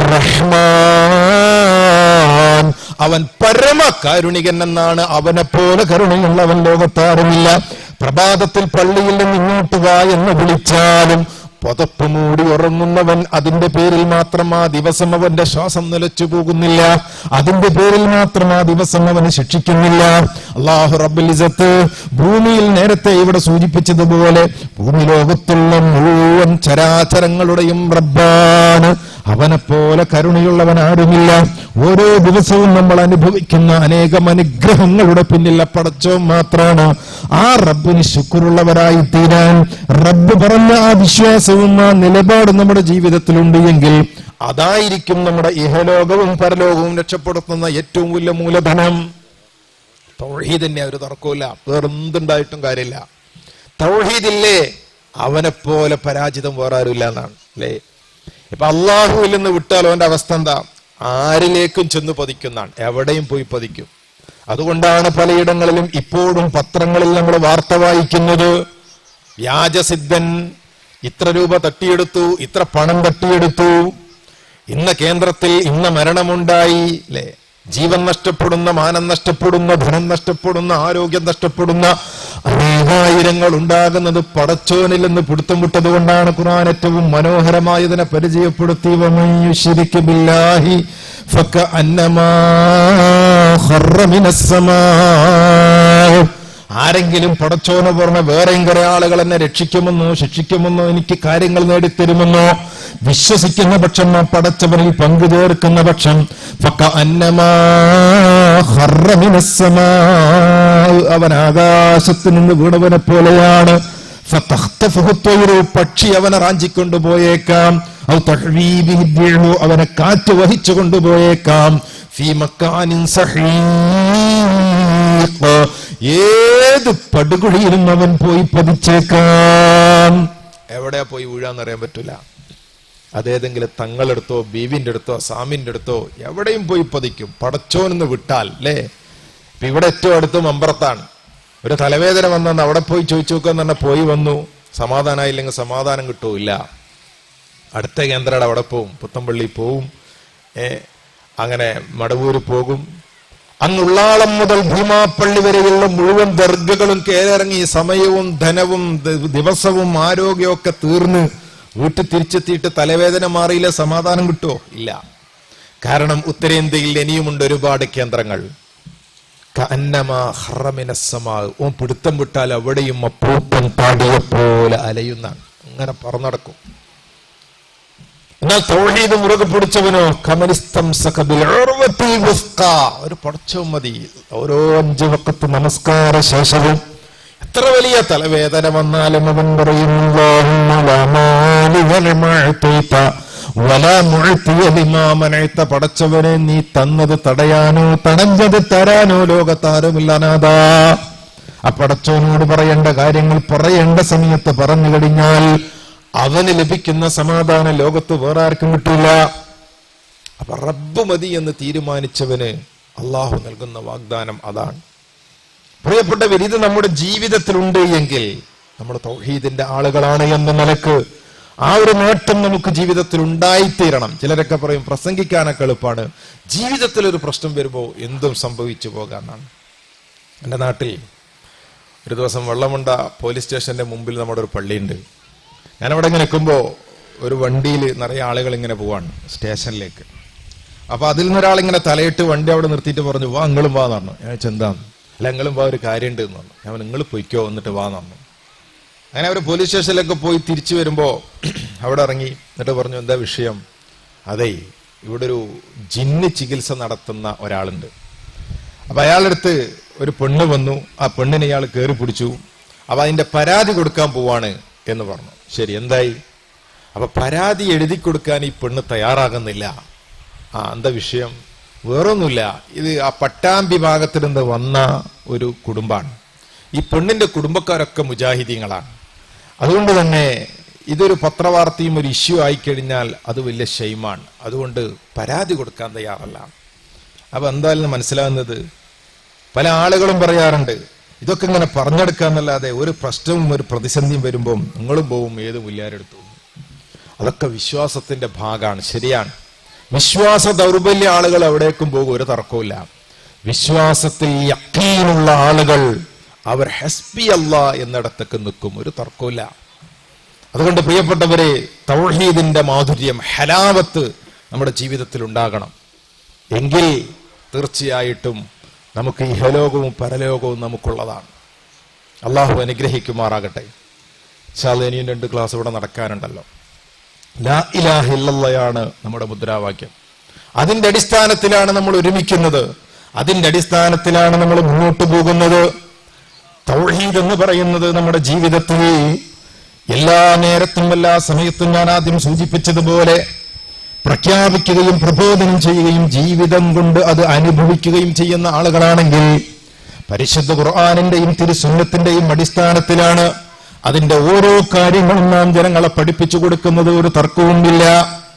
റഹ്മാൻ അവൻ പരമ കാരുണികൻ എന്നാണ് അവനെ പോലെ കരുണയുള്ളവൻ ലോകത്താരുമില്ല പ്രഭാതത്തിൽ പള്ളിയിൽ നിന്ന് ഇങ്ങോട്ട് വാ എന്ന് വിളിച്ചാലും പുതപ്പ് മൂടി ഉറങ്ങുന്നവൻ അതിന്റെ പേരിൽ മാത്രം ആ ദിവസം അവന്റെ ശ്വാസം നിലച്ചു പോകുന്നില്ല അതിന്റെ പേരിൽ മാത്രം ആ ദിവസം അവന് ശിക്ഷിക്കുന്നില്ല അള്ളാഹു റബ്ബുൽ ഇസത്ത് ഭൂമിയിൽ നേരത്തെ ഇവിടെ സൂചിപ്പിച്ചതുപോലെ ഭൂമി ലോകത്തുള്ള മുഴുവൻ ചരാചരങ്ങളുടെയും റബ്ബാണ് അവനെ പോലെ കരുണയുള്ളവൻ ആരുമില്ല ഓരോ ദിവസവും നമ്മൾ അനുഭവിക്കുന്ന അനേകം അനുഗ്രഹങ്ങളുടെ പിന്നിൽ പടച്ചോ മാത്രമാണ് ആ റബ്ബിന് ശുക്രുള്ളവരായി തീരാൻ റബ്ബ് പറഞ്ഞ ആ വിശ്വാസവും ആ നിലപാടും നമ്മുടെ ജീവിതത്തിലുണ്ട് എങ്കിൽ അതായിരിക്കും നമ്മുടെ ഇഹലോകവും പരലോകവും രക്ഷപ്പെടുത്തുന്ന ഏറ്റവും വലിയ മൂലധനം തൗഹീദ് തന്നെ ഒരു തർക്കമില്ല വേറെ എന്തുണ്ടായിട്ടും കാര്യമില്ല തൗഹീദില്ലേ അവനെ പോലെ പരാജിതം വേറെ ആരുമില്ല എന്നാണ് അല്ലേ ഇപ്പൊ അള്ളാഹുവിൽ നിന്ന് വിട്ടാൽ അവന്റെ അവസ്ഥ എന്താ ആരിലേക്കും ചെന്ന് പതിക്കുന്നതാണ് എവിടെയും പോയി പതിക്കും അതുകൊണ്ടാണ് പലയിടങ്ങളിലും ഇപ്പോഴും പത്രങ്ങളിൽ നമ്മൾ വാർത്ത വായിക്കുന്നത് വ്യാജസിദ്ധൻ ഇത്ര രൂപ തട്ടിയെടുത്തു ഇത്ര പണം തട്ടിയെടുത്തു ഇന്ന കേന്ദ്രത്തിൽ ഇന്ന മരണമുണ്ടായി അല്ലെ ജീവൻ നഷ്ടപ്പെടുന്ന മാനം നഷ്ടപ്പെടുന്ന ധനം നഷ്ടപ്പെടുന്ന ആരോഗ്യം നഷ്ടപ്പെടുന്ന അനേകായിരങ്ങൾ ഉണ്ടാകുന്നത് പടച്ചോനിൽ നിന്ന് പിടുത്തം വിട്ടത് കൊണ്ടാണ് ഖുർആൻ ഏറ്റവും മനോഹരമായി ഇതിനെ പരിചയപ്പെടുത്തി വമൻ യുശ്രിക് ബില്ലാഹി ഫകഅന്നമാ ഖറ മിനസ്സമാ ആരെങ്കിലും പടച്ചോന പറഞ്ഞ വേറെയും കുറെ ആളുകൾ എന്നെ രക്ഷിക്കുമെന്നോ ശിക്ഷിക്കുമെന്നോ എനിക്ക് കാര്യങ്ങൾ നേടിത്തരുമെന്നോ വിശ്വസിക്കുന്ന പക്ഷം ആ പടച്ചവനിൽ പങ്കുചേർക്കുന്ന പക്ഷം ഫക്ക അന്നമാ ഖറ മിനസ്സമാ. അവൻ ആകാശത്ത് നിന്ന് വീണവനെ പോലെയാണ് ഫതഖ്തഫഹു ത്വയ്റു. പക്ഷി അവനെ റാഞ്ചിക്കൊണ്ടുപോയേക്കാം ഔ തഹ്വീ ബിഹി ദ്ദിഉ. അവനെ കാറ്റ് വഹിച്ചു കൊണ്ടുപോയേക്കാം ഫീ മക്കാനിൻ സഹീഖ്. ഏത് പടുകുഴിയിലും അവൻ പോയി പതിച്ചേക്കാം എവിടെയാ പോയി വീഴാന്നറിയാൻ പറ്റൂല അതേതെങ്കിലും തങ്ങളെടുത്തോ ബീവിന്റെ അടുത്തോ സാമിന്റെ അടുത്തോ എവിടെയും പോയി പതിക്കും പടച്ചോനെന്ന് വിട്ടാൽ അല്ലേ ഇപ്പൊ ഇവിടെ ഏറ്റവും അടുത്ത് മമ്പറത്താണ് ഒരു തലവേദന വന്നെന്ന് അവിടെ പോയി ചോദിച്ചു നോക്കാൻ തന്നെ പോയി വന്നു സമാധാനമായില്ലെങ്കിൽ സമാധാനം കിട്ടൂല്ല അടുത്ത കേന്ദ്രയുടെ അവിടെ പോവും പുത്തമ്പള്ളി പോവും ഏ അങ്ങനെ മടവൂര് പോകും അങ്ങ് ഉള്ളാളം മുതൽ ഭീമാപ്പള്ളി വരെയുള്ള മുഴുവൻ ദർഗകളും കയറിറങ്ങി സമയവും ധനവും ദ- ദിവസവും ആരോഗ്യവും ഒക്കെ തീർന്ന് വീട്ടിൽ തിരിച്ചെത്തിയിട്ട് തലവേദന മാറിയില്ല സമാധാനം കിട്ടുമോ ഇല്ല കാരണം ഉത്തരേന്ത്യയിൽ ഇനിയുമുണ്ട് ഒരുപാട് കേന്ദ്രങ്ങൾ കഅന്നമാ ഹറമിനസ്സമാ. ഓൻ പിടുത്തം വിട്ടാൽ അവിടെയും അപ്പൂപ്പൻ പാടിയെ പോലെ അലയുന്നാണ് അങ്ങനെ പറന്നടക്കും എന്നാൽ തൗഹീദ് മുറുകെ പിടിച്ചവനോ കമലിസ്തം സഖബിൽ ഉർവത്തിൽ വുസ്ഖ. ഒരു പടച്ചവും മതി ഓരോ അഞ്ച് വക്കത്ത് നമസ്കാര ശേഷവും എത്ര വലിയ തലവേദന വന്നാലും അവൻ പറയും "അല്ലാഹുമ്മ ലാ മാലിക ലിമാ അഅ്തൈത വലാ മുഅ്തിയ ലിമാ മനഅ്ത." പടച്ചവനെ നീ തന്നത് തടയാനോ തടഞ്ഞത് തരാനോ ലോകത്താരുമില്ലാനാഥാ ആ പടച്ചവനോട് പറയേണ്ട കാര്യങ്ങൾ പറയേണ്ട സമയത്ത് പറഞ്ഞു കഴിഞ്ഞാൽ അവന് ലഭിക്കുന്ന സമാധാനം ലോകത്ത് വേറെ ആർക്കും കിട്ടില്ല അപ്പൊ റബ്ബ് മതി എന്ന് തീരുമാനിച്ചവന് അള്ളാഹു നൽകുന്ന വാഗ്ദാനം അതാണ് പ്രിയപ്പെട്ടവർ ഇത് നമ്മുടെ ജീവിതത്തിലുണ്ട് എങ്കിൽ നമ്മൾ തൗഹീദിന്റെ ആളുകളാണ് എന്ന നിലക്ക് ആ ഒരു നേട്ടം നമുക്ക് ജീവിതത്തിൽ ഉണ്ടായിത്തീരണം ചിലരൊക്കെ പറയും പ്രസംഗിക്കാനൊക്കെ എളുപ്പമാണ് ജീവിതത്തിൽ ഒരു പ്രശ്നം വരുമ്പോൾ എന്തും സംഭവിച്ചു പോകാന്നാണ് എൻ്റെ നാട്ടിൽ ഒരു ദിവസം വെള്ളമുണ്ട പോലീസ് സ്റ്റേഷന്റെ മുമ്പിൽ നമ്മുടെ ഒരു പള്ളിയുണ്ട് ഞാനവിടെ ഇങ്ങനെ നിൽക്കുമ്പോൾ ഒരു വണ്ടിയിൽ നിറയെ ആളുകൾ ഇങ്ങനെ പോവാണ് സ്റ്റേഷനിലേക്ക് അപ്പൊ അതിൽ നിന്നൊരാൾ ഇങ്ങനെ തലയിട്ട് വണ്ടി അവിടെ നിർത്തിയിട്ട് പറഞ്ഞു വാ നിങ്ങളും വാ എന്ന് പറഞ്ഞു ഞാൻ ചോദിച്ചു, എന്താ അല്ല നിങ്ങളും വാ ഒരു കാര്യമുണ്ട് എന്ന് പറഞ്ഞു ഞാൻ നിങ്ങൾ പൊയ്ക്കോ എന്നിട്ട് വാ എന്ന് പറഞ്ഞു അങ്ങനെ അവർ പോലീസ് സ്റ്റേഷനിലൊക്കെ പോയി തിരിച്ചു വരുമ്പോ അവിടെ ഇറങ്ങി എന്നിട്ട് പറഞ്ഞു എന്താ വിഷയം അതെ ഇവിടെ ഒരു ജിന്ന് ചികിത്സ നടത്തുന്ന ഒരാളുണ്ട് അപ്പൊ അയാളുടെ അടുത്ത് ഒരു പെണ്ണ് വന്നു ആ പെണ്ണിനെ ഇയാൾ കയറി പിടിച്ചു അപ്പൊ അതിന്റെ പരാതി കൊടുക്കാൻ പോവാണ് എന്ന് പറഞ്ഞു ശരി എന്തായി അപ്പൊ പരാതി എഴുതി കൊടുക്കാൻ ഈ പെണ്ണ് തയ്യാറാകുന്നില്ല ആ എന്താ വിഷയം വേറൊന്നുമില്ല ഇത് ആ പട്ടാമ്പി ഭാഗത്ത് നിന്ന് വന്ന ഒരു കുടുംബാണ് ഈ പെണ്ണിന്റെ കുടുംബക്കാരൊക്കെ മുജാഹിദീങ്ങളാണ് അതുകൊണ്ട് തന്നെ ഇതൊരു പത്രവാർത്തയും ഒരു ഇഷ്യൂ ആയിക്കഴിഞ്ഞാൽ അത് വലിയ ഷെയ്മാണ് അതുകൊണ്ട് പരാതി കൊടുക്കാൻ തയ്യാറല്ല അപ്പൊ എന്തായാലും മനസ്സിലാകുന്നത് പല ആളുകളും പറയാറുണ്ട് ഇതൊക്കെ ഇങ്ങനെ പറഞ്ഞെടുക്കാന്നല്ലാതെ ഒരു പ്രശ്നവും ഒരു പ്രതിസന്ധിയും വരുമ്പം നിങ്ങളും പോവും ഏത് മുല്ലാരെടുത്തു അതൊക്കെ വിശ്വാസത്തിന്റെ ഭാഗമാണ് ശരിയാണ് വിശ്വാസ ദൗർബല്യ ആളുകൾ എവിടേക്കും പോകും ഒരു തർക്കവുമില്ല വിശ്വാസത്തിൽ യക്കീനുള്ള ആളുകൾ അവർ ഹസ്ബി അല്ല എന്നിടത്തേക്ക് നിൽക്കും ഒരു തർക്കവുമില്ല അതുകൊണ്ട് പ്രിയപ്പെട്ടവരെ തൗഹീദിന്റെ മാധുര്യം ഹലാവത്ത് നമ്മുടെ ജീവിതത്തിൽ ഉണ്ടാകണം എങ്കിൽ തീർച്ചയായിട്ടും നമുക്ക് ഈ ഹലോകവും പരലോകവും നമുക്കുള്ളതാണ് അള്ളാഹു അനുഗ്രഹിക്കുമാറാകട്ടെ ഇൻഷാല്ലാ ഇനിയും രണ്ട് ക്ലാസ് ഇവിടെ നടക്കാനുണ്ടല്ലോ ലാ ഇലാഹ ഇല്ലല്ലയാണ് നമ്മുടെ മുദ്രാവാക്യം അതിന്റെ അടിസ്ഥാനത്തിലാണ് നമ്മൾ ഒരുമിക്കുന്നത് അതിന്റെ അടിസ്ഥാനത്തിലാണ് നമ്മൾ മുന്നോട്ട് പോകുന്നത് തൗഹീദ് എന്ന് പറയുന്നത് നമ്മുടെ ജീവിതത്തിൽ എല്ലാ നേരത്തും എല്ലാ സമയത്തും ഞാൻ ആദ്യം സൂചിപ്പിച്ചതുപോലെ പ്രഖ്യാപിക്കുകയും പ്രബോധനം ചെയ്യുകയും ജീവിതം കൊണ്ട് അത് അനുഭവിക്കുകയും ചെയ്യുന്ന ആളുകളാണെങ്കിൽ പരിശുദ്ധ ഖുർആാനിന്റെയും തിരുസുന്നത്തിന്റെയും അടിസ്ഥാനത്തിലാണ് അതിന്റെ ഓരോ കാര്യങ്ങളും നാം ജനങ്ങളെ പഠിപ്പിച്ചു കൊടുക്കുന്നത് ഒരു തർക്കവുമില്ല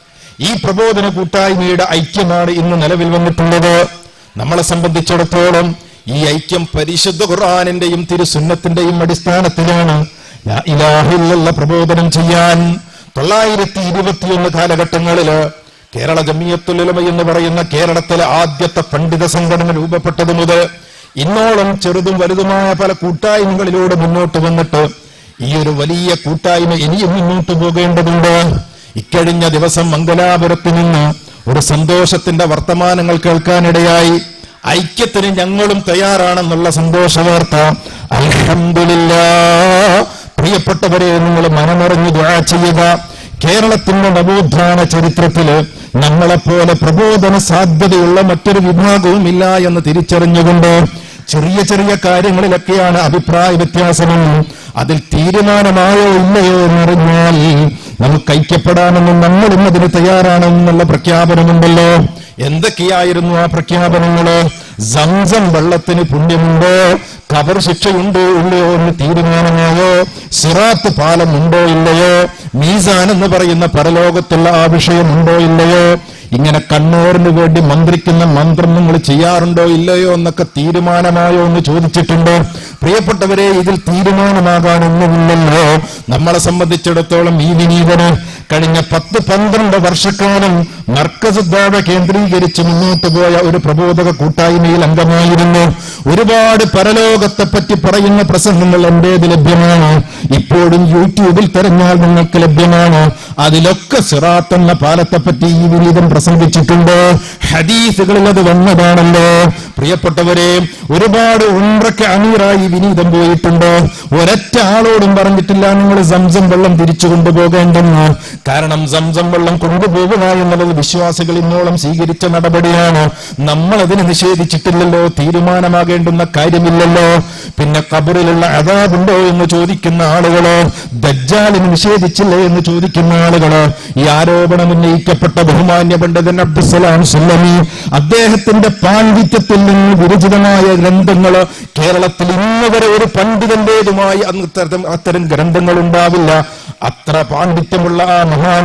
ഈ പ്രബോധന കൂട്ടായ്മയുടെ ഐക്യമാണ് ഇന്ന് നിലവിൽ വന്നിട്ടുള്ളത് നമ്മളെ സംബന്ധിച്ചിടത്തോളം ഈ ഐക്യം പരിശുദ്ധ ഖുർആാനിന്റെയും തിരുസുന്നത്തിന്റെയും അടിസ്ഥാനത്തിലാണ് ലാ ഇലാഹ ഇല്ലല്ലാഹ് പ്രബോധനം ചെയ്യാൻ തൊള്ളായിരത്തി ഇരുപത്തിയൊന്ന് കാലഘട്ടങ്ങളില് കേരള ജമിയത്തുലമ എന്ന് പറയുന്ന കേരളത്തിലെ ആദ്യത്തെ പണ്ഡിത സംഘടന രൂപപ്പെട്ടത് മുതൽ ഇന്നോളം ചെറുതും വലുതുമായ പല കൂട്ടായ്മകളിലൂടെ മുന്നോട്ട് വന്നിട്ട് ഈ ഒരു വലിയ കൂട്ടായ്മ ഇനിയും മുന്നോട്ട് പോകേണ്ടതുണ്ട് ഇക്കഴിഞ്ഞ ദിവസം മംഗലാപുരത്ത് നിന്ന് ഒരു സന്തോഷത്തിന്റെ വർത്തമാനങ്ങൾ കേൾക്കാനിടയായി ഐക്യത്തിന് ഞങ്ങളും തയ്യാറാണെന്നുള്ള സന്തോഷ വാർത്ത അൽഹംദുലില്ലാ പ്രിയപ്പെട്ടവരെ നിങ്ങൾ മനമറിഞ്ഞു ദുആ ചെയ്യുക കേരളത്തിന്റെ നവോത്ഥാന ചരിത്രത്തില് നമ്മളെപ്പോലെ പ്രബോധന സാധ്യതയുള്ള മറ്റൊരു വിഭാഗവും ഇല്ല എന്ന് തിരിച്ചറിഞ്ഞുകൊണ്ട് ചെറിയ ചെറിയ കാര്യങ്ങളിലൊക്കെയാണ് അഭിപ്രായ വ്യത്യാസമെന്നും അതിൽ തീരുമാനമായോ ഇല്ലയോ എന്നറിഞ്ഞാൽ നമുക്ക് ഐക്യപ്പെടാമെന്നും നമ്മളും അതിന് തയ്യാറാണെന്നുള്ള പ്രഖ്യാപനമുണ്ടല്ലോ എന്തൊക്കെയായിരുന്നു ആ പ്രഖ്യാപനങ്ങള് സംസം വെള്ളത്തിന് പുണ്യമുണ്ടോ കബർ ശിക്ഷയുണ്ടോ ഇല്ലയോ എന്ന് തീരുമാനമായോ സിറാത്ത് പാലം ഉണ്ടോ ഇല്ലയോ മീസാൻ എന്ന് പറയുന്ന പരലോകത്തുള്ള ആ വിഷയമുണ്ടോ ഇല്ലയോ ഇങ്ങനെ കണ്ണൂറിന് വേണ്ടി മന്ത്രിക്കുന്ന മന്ത്രം നിങ്ങൾ ചെയ്യാറുണ്ടോ ഇല്ലയോ എന്നൊക്കെ തീരുമാനമായോ എന്ന് ചോദിച്ചിട്ടുണ്ട് പ്രിയപ്പെട്ടവരെ ഇതിൽ തീരുമാനമാകാനൊന്നുമില്ലല്ലോ നമ്മളെ സംബന്ധിച്ചിടത്തോളം ഈ വിനീതന് കഴിഞ്ഞ പത്ത് പന്ത്രണ്ട് വർഷക്കാലം മർക്കസ് ദ്വാര കേന്ദ്രീകരിച്ച് മുന്നോട്ട് പോയ ഒരു പ്രബോധക കൂട്ടായ്മയിൽ അംഗമായിരുന്നു ഒരുപാട് പരലോകത്തെ പറ്റി പറയുന്ന പ്രസംഗങ്ങൾ എന്റേത് ലഭ്യമാണ് ഇപ്പോഴും യൂട്യൂബിൽ തെരഞ്ഞാൽ നിങ്ങൾക്ക് ലഭ്യമാണ് അതിലൊക്കെ സിറാത്ത് എന്ന പാലത്തെ പറ്റി ഈ വിനീതം പ്രസംഗിച്ചിട്ടുണ്ട് ഹദീസുകളിൽ അത് വന്നതാണല്ലോ പ്രിയപ്പെട്ടവരെ ഒരുപാട് ഉംറയ്ക്ക് അമീറായി വിനീതം പോയിട്ടുണ്ട് ഒരൊറ്റ ആളോടും പറഞ്ഞിട്ടില്ല നിങ്ങൾ സംസം വെള്ളം തിരിച്ചു കൊണ്ടുപോകേണ്ടെന്ന് കാരണം സംസം വെള്ളം കൊണ്ടുപോകുക എന്നുള്ളത് വിശ്വാസികൾ ഇന്നോളം സ്വീകരിച്ച നടപടിയാണ് നമ്മൾ അതിന് നിഷേധിച്ചിട്ടില്ലല്ലോ തീരുമാനമാകേണ്ടുന്ന കാര്യമില്ലല്ലോ പിന്നെ കബറിലുള്ള അതാബുണ്ടോ എന്ന് ചോദിക്കുന്ന ആളുകളോ ദജ്ജാലിന് നിഷേധിച്ചില്ലേ എന്ന് ചോദിക്കുന്ന ആളുകളോ ഈ ആരോപണം ഉന്നയിക്കപ്പെട്ട ബഹുമാന്യ പണ്ഡിതൻ അബ്ദുസലാം സുല്ലമി അദ്ദേഹത്തിന്റെ പാണ്ഡിത്യത്തിൽ നിന്ന് വിരചിതമായ ഗ്രന്ഥങ്ങള് കേരളത്തിൽ ഇന്ന് വരെ ഒരു പണ്ഡിതന്റേതുമായി അന്ന് അത്തരം അത്തരം ഗ്രന്ഥങ്ങൾ ഉണ്ടാവില്ല അത്ര പാണ്ഡിത്യമുള്ള ആ മഹാൻ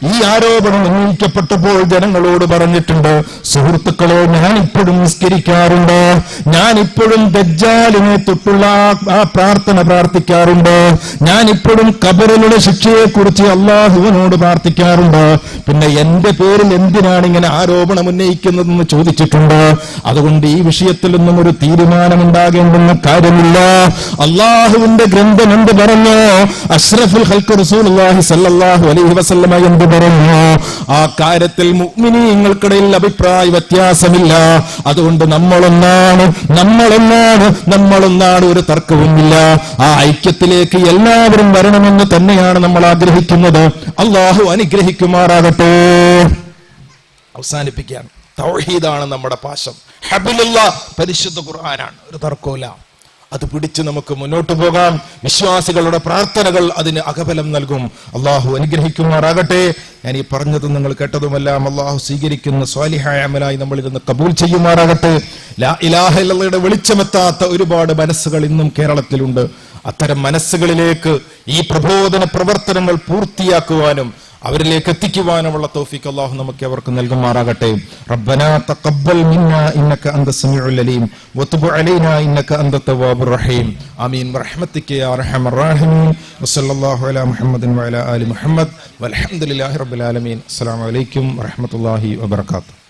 ഈ ആരോപണം ഉന്നയിക്കപ്പെട്ടപ്പോൾ ജനങ്ങളോട് പറഞ്ഞിട്ടുണ്ട് സുഹൃത്തുക്കളെ ഞാൻ ഇപ്പോഴും നിസ്കരിക്കാറുണ്ട് ഞാൻ ഇപ്പോഴും ദജ്ജാലിനെ തൊട്ടുള്ള ആ- ആ പ്രാർത്ഥന പ്രാർത്ഥിക്കാറുണ്ട് ഞാൻ ഇപ്പോഴും കബറിലുള്ള ശിക്ഷയെ കുറിച്ച് അള്ളാഹുവിനോട് പ്രാർത്ഥിക്കാറുണ്ട് പിന്നെ എന്റെ പേരിൽ എന്തിനാണ് ഇങ്ങനെ ആരോപണം ഉന്നയിക്കുന്നതെന്ന് ചോദിച്ചിട്ടുണ്ട് അതുകൊണ്ട് ഈ വിഷയത്തിലൊന്നും ഒരു തീരുമാനമുണ്ടാകേണ്ടെന്ന കാര്യമില്ല അള്ളാഹുവിന്റെ ഗ്രന്ഥം എന്ത് പറഞ്ഞു അഷ്റഫുൽ ഹൽക്ക് റസൂലുള്ളാഹി സല്ലല്ലാഹു അലൈഹി വസല്ലമ എന്ത് പറഞ്ഞു ആ കാര്യത്തിൽ മുഅ്മിനീങ്ങൾക്കിടയിൽ അഭിപ്രായ വ്യത്യാസമില്ല അതുകൊണ്ട് നമ്മളൊന്നാണ് നമ്മളൊന്നാണ് നമ്മളൊന്നാണ് ഒരു തർക്കവുമില്ല ആ ഐക്യത്തിലേക്ക് എല്ലാവരും വരണമെന്ന് തന്നെയാണ് നമ്മൾ ആഗ്രഹിക്കുന്നത് അള്ളാഹു അനുഗ്രഹിക്കുമാറാകട്ടെ അവസാനിപ്പിക്കുകയാണ് തൗഹീദാണ് നമ്മുടെ പാശം ഹബിലുള്ള പരിശുദ്ധ ഖുർആനാണ് ഒരു തർക്കമില്ല അത് പിടിച്ച് നമുക്ക് മുന്നോട്ട് പോകാം വിശ്വാസികളുടെ പ്രാർത്ഥനകൾ അതിന് അകബലം നൽകും അള്ളാഹു അനുഗ്രഹിക്കുമാറാകട്ടെ ഞാൻ ഈ പറഞ്ഞതും നിങ്ങൾ കേട്ടതുമെല്ലാം അള്ളാഹു സ്വീകരിക്കുന്ന സ്വാലിഹായ അമലായി നമ്മൾ ഇരുന്ന് കബൂൽ ചെയ്യുമാറാകട്ടെ ലാ ഇലാഹ ഇല്ലല്ലയുടെ വെളിച്ചമെത്താത്ത ഒരുപാട് മനസ്സുകൾ ഇന്നും കേരളത്തിലുണ്ട് അത്തരം മനസ്സുകളിലേക്ക് ഈ പ്രബോധന പ്രവർത്തനങ്ങൾ പൂർത്തിയാക്കുവാനും അവരിലേക്ക് എത്തിക്കുവാനുമുള്ള തൗഫീഖ് അള്ളാഹു നമുക്ക് അവർക്ക് നൽകുമാറാകട്ടെ റബ്ബനാ തഖബ്ബൽ മിന്നാ ഇന്നക അന്ത സമീഉൽ അലീം വതുബ് അലൈനാ ഇന്നക അന്ത തവ്വാബുർ റഹീം ആമീൻ ബിറഹ്മതിക യാ അർഹമർ റഹീമീൻ വസല്ലല്ലാഹു അലാ മുഹമ്മദിൻ വഅലാ ആലി മുഹമ്മദ് വൽഹംദുലില്ലാഹി റബ്ബിൽ ആലമീൻ അസ്സലാമു അലൈക്കും വറഹ്മത്തുള്ളാഹി വബറകാതുഹു